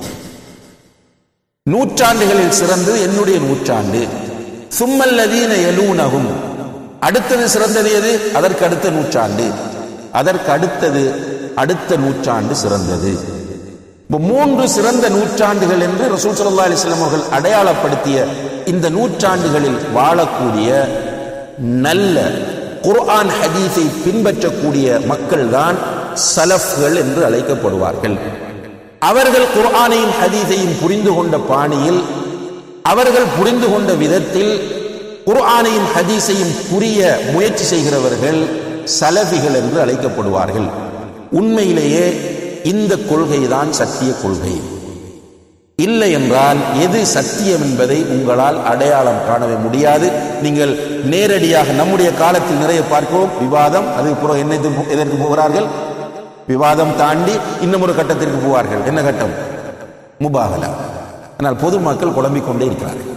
நூற்றாண்டுகளில் சிறந்தது என்னுடைய நூற்றாண்டு சும்மல்லதீன எலூனகும் அடுத்தது சிறந்தது எது அதற்கு அடுத்த நூற்றாண்டு அதற்கு அடுத்தது அடுத்த நூற்றாண்டு சிறந்தது இப்ப மூன்று சிறந்த நூற்றாண்டுகள் என்று ரசூல் சல்லா அலிஸ்லாம் அவர்கள் அடையாளப்படுத்திய இந்த நூற்றாண்டுகளில் வாழக்கூடிய நல்ல குர்ஆன் ஹதீஸை பின்பற்றக்கூடிய மக்கள் தான் சலஃப்கள் என்று அழைக்கப்படுவார்கள் அவர்கள் குர்ஆனையும் ஹதீஸையும் புரிந்து கொண்ட பாணியில் அவர்கள் புரிந்து கொண்ட விதத்தில் குர்ஆனையும் ஹதீஸையும் புரிய முயற்சி செய்கிறவர்கள் சலபிகள் என்று அழைக்கப்படுவார்கள் உண்மையிலேயே இந்த கொள்கைதான் சத்திய கொள்கை இல்லை என்றால் எது சத்தியம் என்பதை உங்களால் அடையாளம் காணவே முடியாது நீங்கள் நேரடியாக நம்முடைய காலத்தில் நிறைய பார்க்கிறோம் விவாதம் அதுக்கு பிறகு என்ன எதற்கு போகிறார்கள் விவாதம் தாண்டி இன்னும் ஒரு கட்டத்திற்கு போவார்கள் என்ன கட்டம் முபாகலா ஆனால் பொதுமக்கள் குழம்பிக் கொண்டே இருக்கிறார்கள்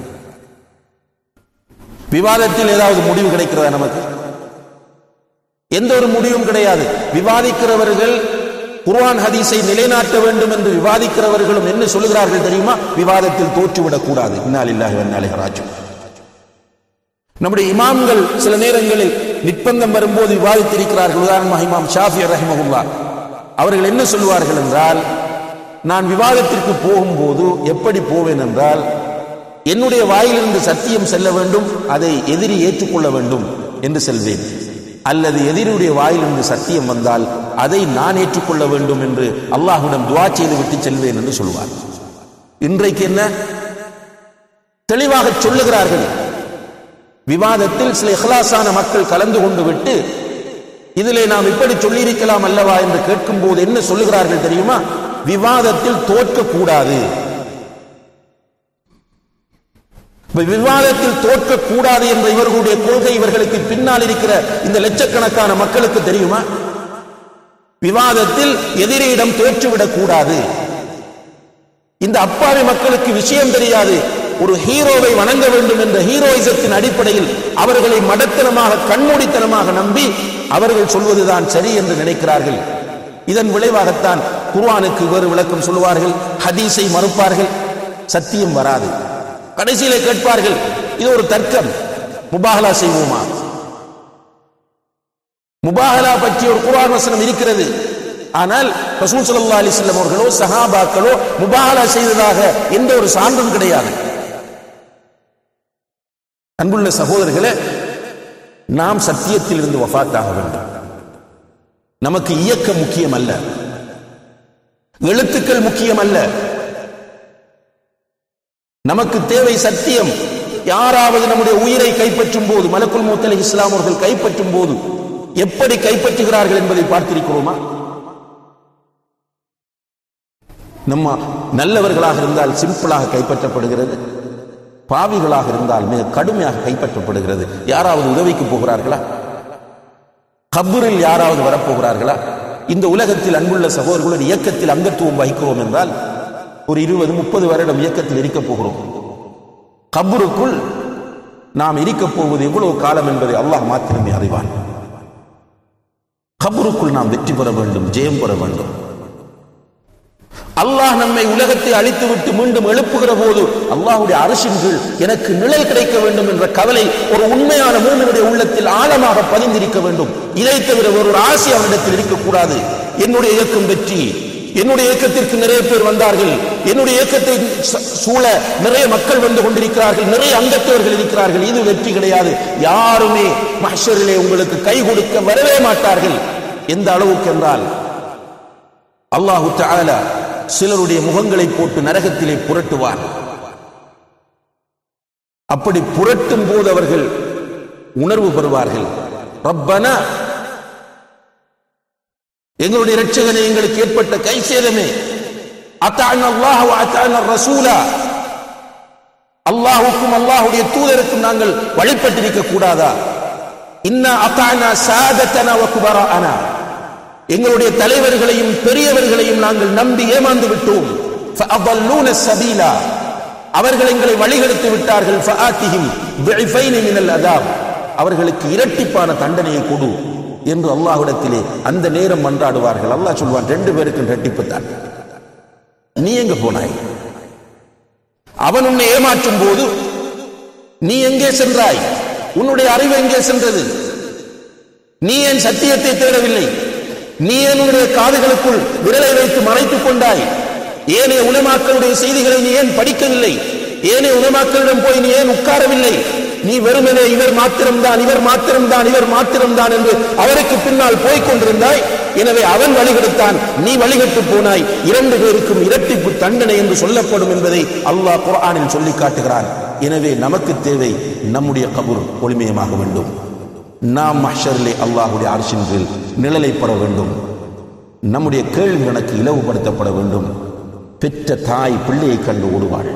விவாதத்தில் ஏதாவது முடிவு கிடைக்கிறதா நமக்கு எந்த ஒரு முடிவும் கிடையாது விவாதிக்கிறவர்கள் குர்ஆன் ஹதீஸை நிலைநாட்ட வேண்டும் என்று விவாதிக்கிறவர்களும் என்ன சொல்லுகிறார்கள் தெரியுமா விவாதத்தில் தோற்றுவிடக் கூடாது இன்னாலில்லாஹி வன்னாலிஹி ராஜிஊன் நம்முடைய இமாம்கள் சில நேரங்களில் நிர்பந்தம் வரும்போது விவாதித்திருக்கிறார்கள் உதாரணமாக இமாம் ஷாஃபி ரஹிமகுல்லா அவர்கள் என்ன சொல்லுவார்கள் என்றால் நான் விவாதத்திற்கு போகும்போது எப்படி போவேன் என்றால் என்னுடைய வாயிலிருந்து சத்தியம் செல்ல வேண்டும் அதை எதிரி ஏற்றுக்கொள்ள வேண்டும் என்று செல்வேன் அல்லது எதிரியுடைய வாயிலிருந்து சத்தியம் வந்தால் அதை நான் ஏற்றுக்கொள்ள வேண்டும் என்று அல்லாஹுடன் துவா செய்து விட்டு செல்வேன் என்று சொல்லுவார் இன்றைக்கு என்ன தெளிவாக சொல்லுகிறார்கள் விவாதத்தில் சில இஹ்லாசான மக்கள் கலந்து கொண்டு விட்டு இதிலே நாம் இப்படி சொல்லியிருக்கலாம் அல்லவா என்று கேட்கும் போது என்ன சொல்லுகிறார்கள் தெரியுமா விவாதத்தில் தோற்கக்கூடாது விவாதத்தில் தோற்கக்கூடாது என்ற இவர்களுடைய கொள்கை இவர்களுக்கு பின்னால் இருக்கிற இந்த லட்சக்கணக்கான மக்களுக்கு தெரியுமா விவாதத்தில் எதிரியிடம் தோற்றுவிடக் கூடாது இந்த அப்பாவி மக்களுக்கு விஷயம் தெரியாது ஒரு ஹீரோவை வணங்க வேண்டும் என்ற ஹீரோயிசத்தின் அடிப்படையில் அவர்களை மடத்தனமாக கண்மூடித்தனமாக நம்பி அவர்கள் சொல்வதுதான் சரி என்று நினைக்கிறார்கள் இதன் விளைவாகத்தான் குர்ஆனுக்கு வேறு விளக்கம் சொல்லுவார்கள் ஹதீஸை மறுப்பார்கள் சத்தியம் வராது கடைசியிலே கேட்பார்கள் இது ஒரு தர்க்கம் முபாகலா செய்வோமா முபாகலா பற்றி ஒரு குர்ஆன் வசனம் இருக்கிறது ஆனால் ரசூல் ஸல்லல்லாஹு அலைஹி வஸல்லம் அவர்களோ சஹாபாக்களோ முபாகலா செய்ததாக எந்த ஒரு சான்றும் கிடையாது அன்புள்ள சகோதரர்களே நாம் சத்தியத்தில் இருந்து வஃபாத்தாக வேண்டும் நமக்கு இயக்கம் முக்கியம் அல்ல எழுத்துக்கள் முக்கியம் அல்ல நமக்கு தேவை சத்தியம் யாராவது நம்முடைய உயிரை கைப்பற்றும் போது மலக்குல் மூத்தலை இஸ்லாம் அவர்கள் கைப்பற்றும் போது எப்படி கைப்பற்றுகிறார்கள் என்பதை பார்த்திருக்கிறோமா நம்ம நல்லவர்களாக இருந்தால் சிம்பிளாக கைப்பற்றப்படுகிறது பாவிகளாக இருந்தால் மிக கடுமையாக கைப்பற்றப்படுகிறது யாராவது உதவிக்கு போகிறார்களா கபூரில் யாராவது வரப்போகிறார்களா இந்த உலகத்தில் அன்புள்ள சகோதரர்களுடைய இயக்கத்தில் அங்கத்துவம் வகிக்கிறோம் என்றால் ஒரு இருபது முப்பது வருடம் இயக்கத்தில் இருக்கப் போகிறோம் கபருக்குள் நாம் இருக்கப் போவது எவ்வளவு காலம் என்பதை அல்லாஹ் மாத்திரமே அறிவான் கபருக்குள் நாம் வெற்றி பெற வேண்டும் ஜெயம் பெற வேண்டும் அல்லாஹ் நம்மை உலகத்தை அழித்துவிட்டு மீண்டும் எழுப்புகிற போது அல்லாஹுடைய அரசின் கீழ் எனக்கு நிழல் கிடைக்க வேண்டும் என்ற கவலை ஒரு உண்மையான மூமினுடைய உள்ளத்தில் ஆழமாக பதிந்திருக்க வேண்டும் இதை தவிர ஒரு ஆசை அவனிடத்தில் இருக்கக்கூடாது என்னுடைய இயக்கம் வெற்றி என்னுடைய இயக்கத்திற்கு நிறைய பேர் வந்தார்கள் என்னுடைய இயக்கத்தை ச- சூழ நிறைய மக்கள் வந்து கொண்டிருக்கிறார்கள் நிறைய அங்கத்தவர்கள் இருக்கிறார்கள் இது வெற்றி கிடையாது யாருமே மஹ்ஷரிலே உங்களுக்கு கை கொடுக்க வரவே மாட்டார்கள் எந்த அளவுக்கு என்றால் அல்லாஹு தஆலா சிலருடைய முகங்களை போட்டு நரகத்திலே புரட்டுவார் அப்படி புரட்டும் போது அவர்கள் உணர்வு பெறுவார்கள் ரப்பனா எங்களுடைய இரட்சகனை எங்களுக்கு ஏற்பட்ட கை சேதமே அத்தான அல்லாஹ் அத்தான ரசூலா அல்லாஹுக்கும் அல்லாஹுடைய தூதருக்கும் நாங்கள் வழிபட்டிருக்க கூடாதா இன்னா அத்தானா சாதத்தனா வகுபரானா எங்களுடைய தலைவர்களையும் பெரியவர்களையும் நாங்கள் நம்பி ஏமாந்து விட்டோம் فأضلون السبيلا அவர்கள் எங்களை வழிகெடுத்து விட்டார்கள் فآتهم ضعفين من العذاب அவர்களுக்கு இரட்டிப்பான தண்டனையை கொடு என்று அல்லாஹ்விடத்திலே அந்த நேரம் மன்றாடுவார்கள் அல்லாஹ் சொல்வான் ரெண்டு பேருக்கும் இரட்டிப்பு தான் நீ எங்க போனாய் அவன் உன்னை ஏமாற்றும் போது நீ எங்கே சென்றாய் உன்னுடைய அறிவு எங்கே சென்றது நீ ஏன் சத்தியத்தை தேடவில்லை நீ ஏன் உன்னுடைய காதுகளுக்குள் விரலை வைத்து மறைத்துக் கொண்டாய் ஏனைய உலமாக்களுடைய செய்திகளை நீ ஏன் படிக்கவில்லை ஏனைய உலமாக்களிடம் போய் நீ ஏன் உட்காரவில்லை நீ வெறுமனே இவர் மாத்திரம்தான் இவர் மாத்திரம்தான் இவர் மாத்திரம்தான் என்று அவருக்கு பின்னால் போய்க் கொண்டிருந்தாய் எனவே அவன் வழிகெடுத்தான் நீ வழிகெட்டு போனாய் இரண்டு பேருக்கும் இரட்டிப்பு தண்டனை என்று சொல்லப்படும் என்பதை அல்லாஹ் குர்ஆனில் சொல்லி காட்டுகிறான் எனவே நமக்கு தேவை நம்முடைய கபூர் ஒளிமயமாக வேண்டும் நாம் மஹ்ஷரிலே அல்லாஹுடைய அரசின் கீழ் நிழலைப்பட வேண்டும் நம்முடைய கேள்வி கணக்கு இலவுபடுத்தப்பட வேண்டும் பெற்ற தாய் பிள்ளையை கண்டு ஓடுவாள்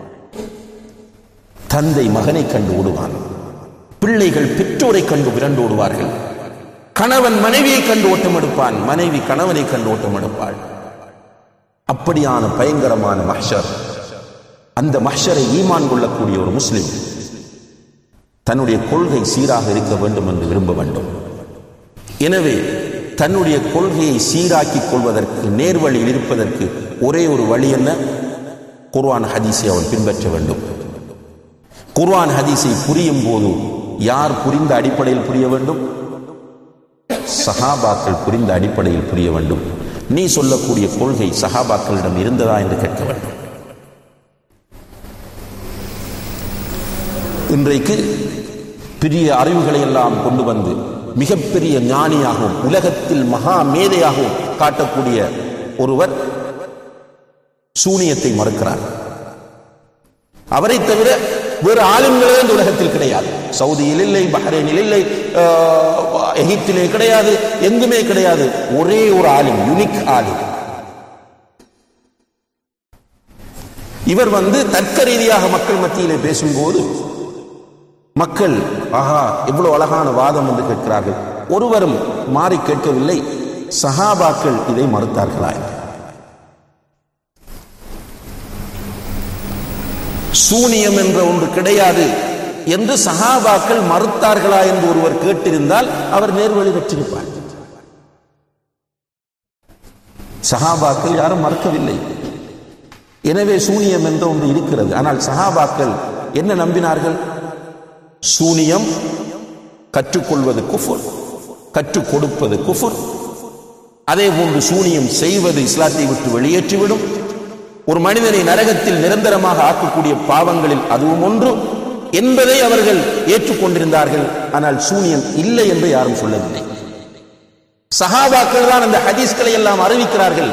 தந்தை மகனை கண்டு ஓடுவான் பிள்ளைகள் பெற்றோரை கண்டு விரண்டு ஓடுவார்கள் கணவன் மனைவியை கண்டு ஓட்டம் எடுப்பான் மனைவி கணவனை கண்டு ஓட்டம் எடுப்பாள் அப்படியான பயங்கரமான மஹ்ஷர் அந்த மஹ்ஷரை ஈமான் கொள்ளக்கூடிய ஒரு முஸ்லிம் தன்னுடைய கொள்கை சீராக இருக்க வேண்டும் என்று விரும்ப வேண்டும் எனவே தன்னுடைய கொள்கையை சீராக்கிக் கொள்வதற்கு நேர்வழியில் இருப்பதற்கு ஒரே ஒரு வழி என்ன குர்ஆன் ஹதீஸை அவன் பின்பற்ற வேண்டும் குர்ஆன் ஹதீஸை புரியும் போது யார் புரிந்த அடிப்படையில் புரிய வேண்டும் சஹாபாக்கள் புரிந்த அடிப்படையில் புரிய வேண்டும் நீ சொல்லக்கூடிய கொள்கை சஹாபாக்களிடம் இருந்ததா என்று கேட்க வேண்டும் இன்றைக்கு பெரிய அறிவுகளை எல்லாம் கொண்டு வந்து மிகப்பெரிய ஞானியாகவும் உலகத்தில் மகா மேதையாகவும் காட்டக்கூடிய ஒருவர் சூனியத்தை மறுக்கிறார் அவரை தவிர வேறு ஆளுங்களே இந்த உலகத்தில் கிடையாது சவுதியில் இல்லை பஹ்ரைனில் இல்லை ஆஹ், எகிப்திலே கிடையாது எங்குமே கிடையாது ஒரே ஒரு ஆலிம் யுனிக் ஆலிம் இவர் வந்து தர்க்க ரீதியாக மக்கள் மத்தியிலே பேசும்போது மக்கள் ஆஹா இவ்வளவு அழகான வாதம் என்று கேட்கிறார்கள் ஒருவரும் மாறி கேட்கவில்லை சஹாபாக்கள் இதை மறுத்தார்களா என்று. சூனியம் என்ற ஒன்று கிடையாது என்று சஹாபாக்கள் மறுத்தார்களா என்று ஒருவர் கேட்டிருந்தால் அவர் நேர்வழி பெற்றிருப்பார் சஹாபாக்கள் யாரும் மறுக்கவில்லை எனவே சூனியம் என்ற ஒன்று இருக்கிறது ஆனால் சஹாபாக்கள் என்ன நம்பினார்கள் சூனியம் கற்றுக்கொள்வது குஃபுர் கற்றுக் கொடுப்பது குஃபுர் அதே போன்று சூனியம் செய்வது இஸ்லாத்தை விட்டு வெளியேற்றிவிடும் ஒரு மனிதனை நரகத்தில் நிரந்தரமாக ஆக்கக்கூடிய பாவங்களில் அதுவும் ஒன்று என்பதை அவர்கள் ஏற்றுக்கொண்டிருந்தார்கள் ஆனால் சூனியம் இல்லை என்று யாரும் சொல்லவில்லை சஹாபாக்கள் தான் அந்த ஹதீஸ்களை எல்லாம் அறிவிக்கிறார்கள்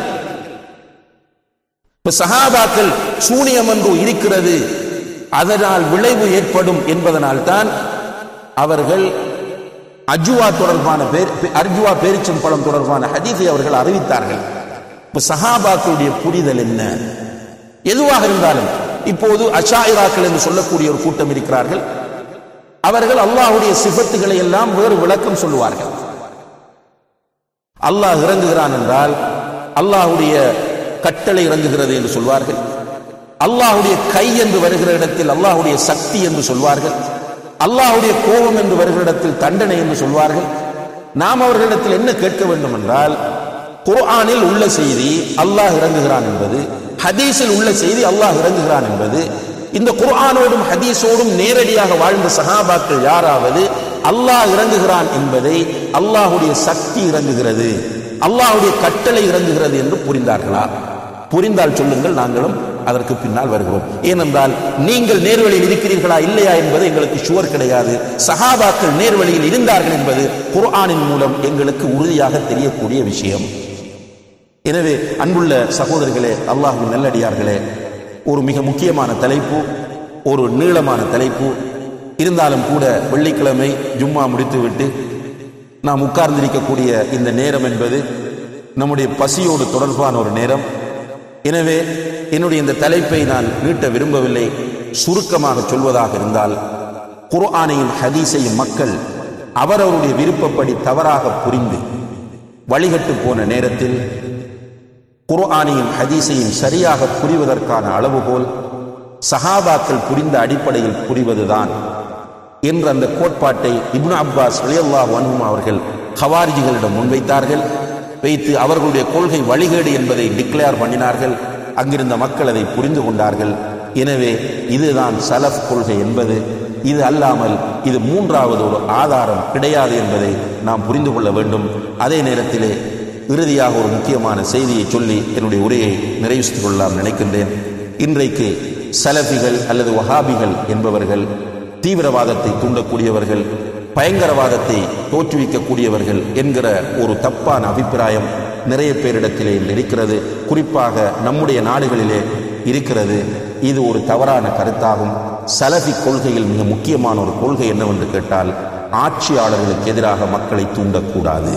இப்ப சஹாபாக்கள் சூனியம் என்று இருக்கிறது அதனால் விளைவு ஏற்படும் என்பதனால் தான் அவர்கள் அஜுவா தொடர்பான பேர் அர்ஜுவா பேரிச்சம் பழம் தொடர்பான ஹதீஸை அவர்கள் அறிவித்தார்கள் இப்ப சஹாபாக்களுடைய புரிதல் என்ன எதுவாக இருந்தாலும் இப்போது அஷாயிராக்கள் என்று சொல்லக்கூடிய ஒரு கூட்டம் இருக்கிறார்கள் அவர்கள் அல்லாஹ்வுடைய சிபத்துகளை எல்லாம் வேறு விளக்கம் சொல்லுவார்கள் அல்லாஹ் இறங்குகிறான் என்றால் அல்லாஹ்வுடைய கட்டளை இறங்குகிறது என்று சொல்வார்கள் அல்லாஹ்வுடைய கை என்று வருகிற இடத்தில் அல்லாஹ்வுடைய சக்தி என்று சொல்வார்கள் அல்லாஹ்வுடைய கோபம் என்று வருகிற இடத்தில் தண்டனை என்று சொல்வார்கள் நாம் அவர்களிடத்தில் என்ன கேட்க வேண்டும் என்றால் குர்ஆனில் உள்ள செய்தி அல்லாஹ் இறங்குகிறான் என்பது ஹதீஸில் உள்ள செய்தி அல்லாஹ் இறங்குகிறான் என்பது இந்த குர்ஆனோடும் ஹதீஸோடும் நேரடியாக வாழ்ந்த சஹாபாக்கள் யாராவது அல்லாஹ் இறங்குகிறான் என்பதை அல்லாஹ்வுடைய சக்தி இறங்குகிறது அல்லாஹ்வுடைய கட்டளை இறங்குகிறது என்று புரிந்தார்களா புரிந்தால் சொல்லுங்கள் நாங்களும் அதற்கு பின்னால் வருகிறோம் ஏனென்றால் நீங்கள் நேர்வழியில் இருக்கிறீர்களா இல்லையா என்பது எங்களுக்கு ஷுவர் கிடையாது சஹாபாக்கள் நேர்வழியில் இருந்தார்கள் என்பது குர்ஆனின் மூலம் எங்களுக்கு உறுதியாக தெரியக்கூடிய விஷயம் எனவே அன்புள்ள சகோதரர்களே அல்லாஹ்வின் நல்லடியார்களே ஒரு மிக முக்கியமான தலைப்பு ஒரு நீளமான தலைப்பு இருந்தாலும் கூட வெள்ளிக்கிழமை ஜும்மா முடித்துவிட்டு நாம் உட்கார்ந்திருக்கக்கூடிய இந்த நேரம் என்பது நம்முடைய பசியோடு தொடர்பான ஒரு நேரம் எனவே என்னுடைய இந்த தலைப்பை நான் நீட்ட விரும்பவில்லை சுருக்கமாக சொல்வதாக இருந்தால் குர்ஆனையும் ஹதீஸையும் மக்கள் அவரவருடைய விருப்பப்படி தவறாக புரிந்து வழிகட்டு போன நேரத்தில் குர்ஆனையும் ஹதீஸையும் சரியாக புரிவதற்கான அளவுகோல் சஹாபாக்கள் புரிந்த அடிப்படையில் புரிவதுதான் என்ற அந்த கோட்பாட்டை இப்னு அப்பாஸ் ரலியல்லாஹு அன்ஹும் அவர்கள் ஹவாரிஜிகளிடம் முன்வைத்தார்கள் வைத்து அவர்களுடைய கொள்கை வழிகேடு என்பதை டிக்ளேர் பண்ணினார்கள் அங்கிருந்த மக்கள் அதை புரிந்து கொண்டார்கள் எனவே இதுதான் சலஃப் கொள்கை என்பது இது அல்லாமல் இது மூன்றாவது ஒரு ஆதாரம் கிடையாது என்பதை நாம் புரிந்து கொள்ள வேண்டும் அதே நேரத்திலே இறுதியாக ஒரு முக்கியமான செய்தியை சொல்லி என்னுடைய உரையை நிறைவு செய்து கொள்ளலாம் நினைக்கின்றேன் இன்றைக்கு சலஃபிகள் அல்லது வஹாபிகள் என்பவர்கள் தீவிரவாதத்தை தூண்டக்கூடியவர்கள் பயங்கரவாதத்தை தோற்றுவிக்கக்கூடியவர்கள் என்கிற ஒரு தப்பான அபிப்பிராயம் நிறைய பேரிடத்திலே இன்று இருக்கிறது குறிப்பாக நம்முடைய நாடுகளிலே இருக்கிறது இது ஒரு தவறான கருத்தாகும் சலஃபி கொள்கையில் மிக முக்கியமான ஒரு கொள்கை என்னவென்று கேட்டால் ஆட்சியாளர்களுக்கு எதிராக மக்களை தூண்டக்கூடாது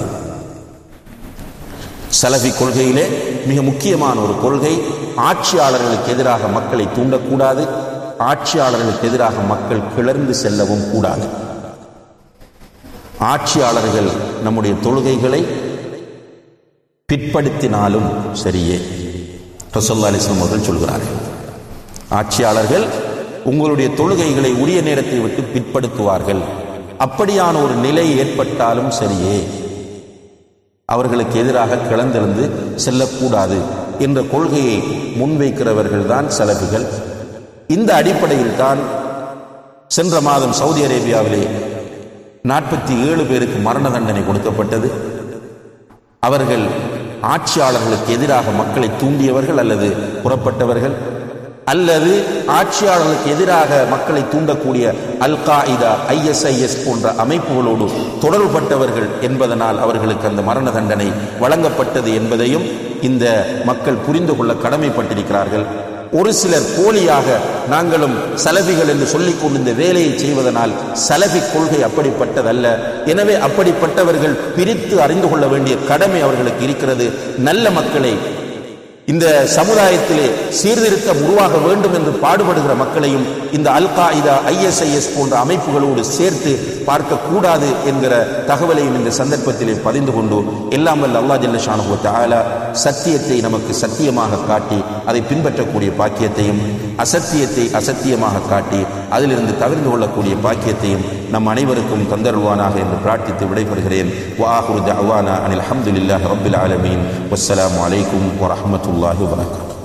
சலஃபி கொள்கையிலே மிக முக்கியமான ஒரு கொள்கை ஆட்சியாளர்களுக்கு எதிராக மக்களை தூண்டக்கூடாது ஆட்சியாளர்களுக்கு எதிராக மக்கள் கிளர்ந்து செல்லவும் கூடாது ஆட்சியாளர்கள் நம்முடைய தொழுகைகளை பிற்படுத்தினாலும் சரியே ரசோல்லா அலிஸ்லாம் அவர்கள் சொல்கிறார்கள் ஆட்சியாளர்கள் உங்களுடைய தொழுகைகளை உரிய நேரத்தை விட்டு பிற்படுத்துவார்கள் அப்படியான ஒரு நிலை ஏற்பட்டாலும் சரியே அவர்களுக்கு எதிராக கிளந்தெழுந்து செல்லக்கூடாது என்ற கொள்கையை முன்வைக்கிறவர்கள் தான் செலவுகள் இந்த அடிப்படையில் தான் சென்ற மாதம் சவுதி அரேபியாவிலே நாற்பத்தி ஏழு பேருக்கு மரண தண்டனை கொடுக்கப்பட்டது அவர்கள் ஆட்சியாளர்களுக்கு எதிராக மக்களை தூண்டியவர்கள் அல்லது புறப்பட்டவர்கள் அல்லது ஆட்சியாளர்களுக்கு எதிராக மக்களை தூண்டக்கூடிய அல் காயிதா ஐஎஸ்ஐஎஸ் போன்ற அமைப்புகளோடு தொடர்புபட்டவர்கள் என்பதனால் அவர்களுக்கு அந்த மரண தண்டனை வழங்கப்பட்டது என்பதையும் இந்த மக்கள் புரிந்து கொள்ள கடமைப்பட்டிருக்கிறார்கள் ஒரு சிலர் போலியாக நாங்களும் சலபிகள் என்று சொல்லிக் கொண்டு இந்த வேலையை செய்வதனால் சலபி கொள்கை அப்படிப்பட்டதல்ல எனவே அப்படிப்பட்டவர்கள் பிரித்து அறிந்து கொள்ள வேண்டிய கடமை அவர்களுக்கு இருக்கிறது நல்ல மக்களை இந்த சமுதாயத்திலே சீர்திருத்தம் உருவாக வேண்டும் என்று பாடுபடுகிற மக்களையும் இந்த அல் காயிதா ஐஎஸ்ஐஎஸ் போன்ற அமைப்புகளோடு சேர்த்து பார்க்க கூடாது என்கிற தகவலையும் இந்த சந்தர்ப்பத்திலே பதிந்து கொண்டு எல்லாம் வல்ல அல்லா ஜல்லஷானு ஆலா சத்தியத்தை நமக்கு சத்தியமாக காட்டி அதை பின்பற்றக்கூடிய பாக்கியத்தையும் அசத்தியத்தை அசத்தியமாக காட்டி அதிலிருந்து தவிர்ந்து கொள்ளக்கூடிய பாக்கியத்தையும் நம் அனைவருக்கும் தந்தருவானாக என்று பிரார்த்தித்து விடைபெறுகிறேன் வாஹுரு தஅவானா அனில் அல்ஹம்துலில்லாஹி ரப்பில் ஆலமீன் வஸ்ஸலாமு அலைக்கும் வரஹ்மத்துல்லாஹி வபரகாத்துஹு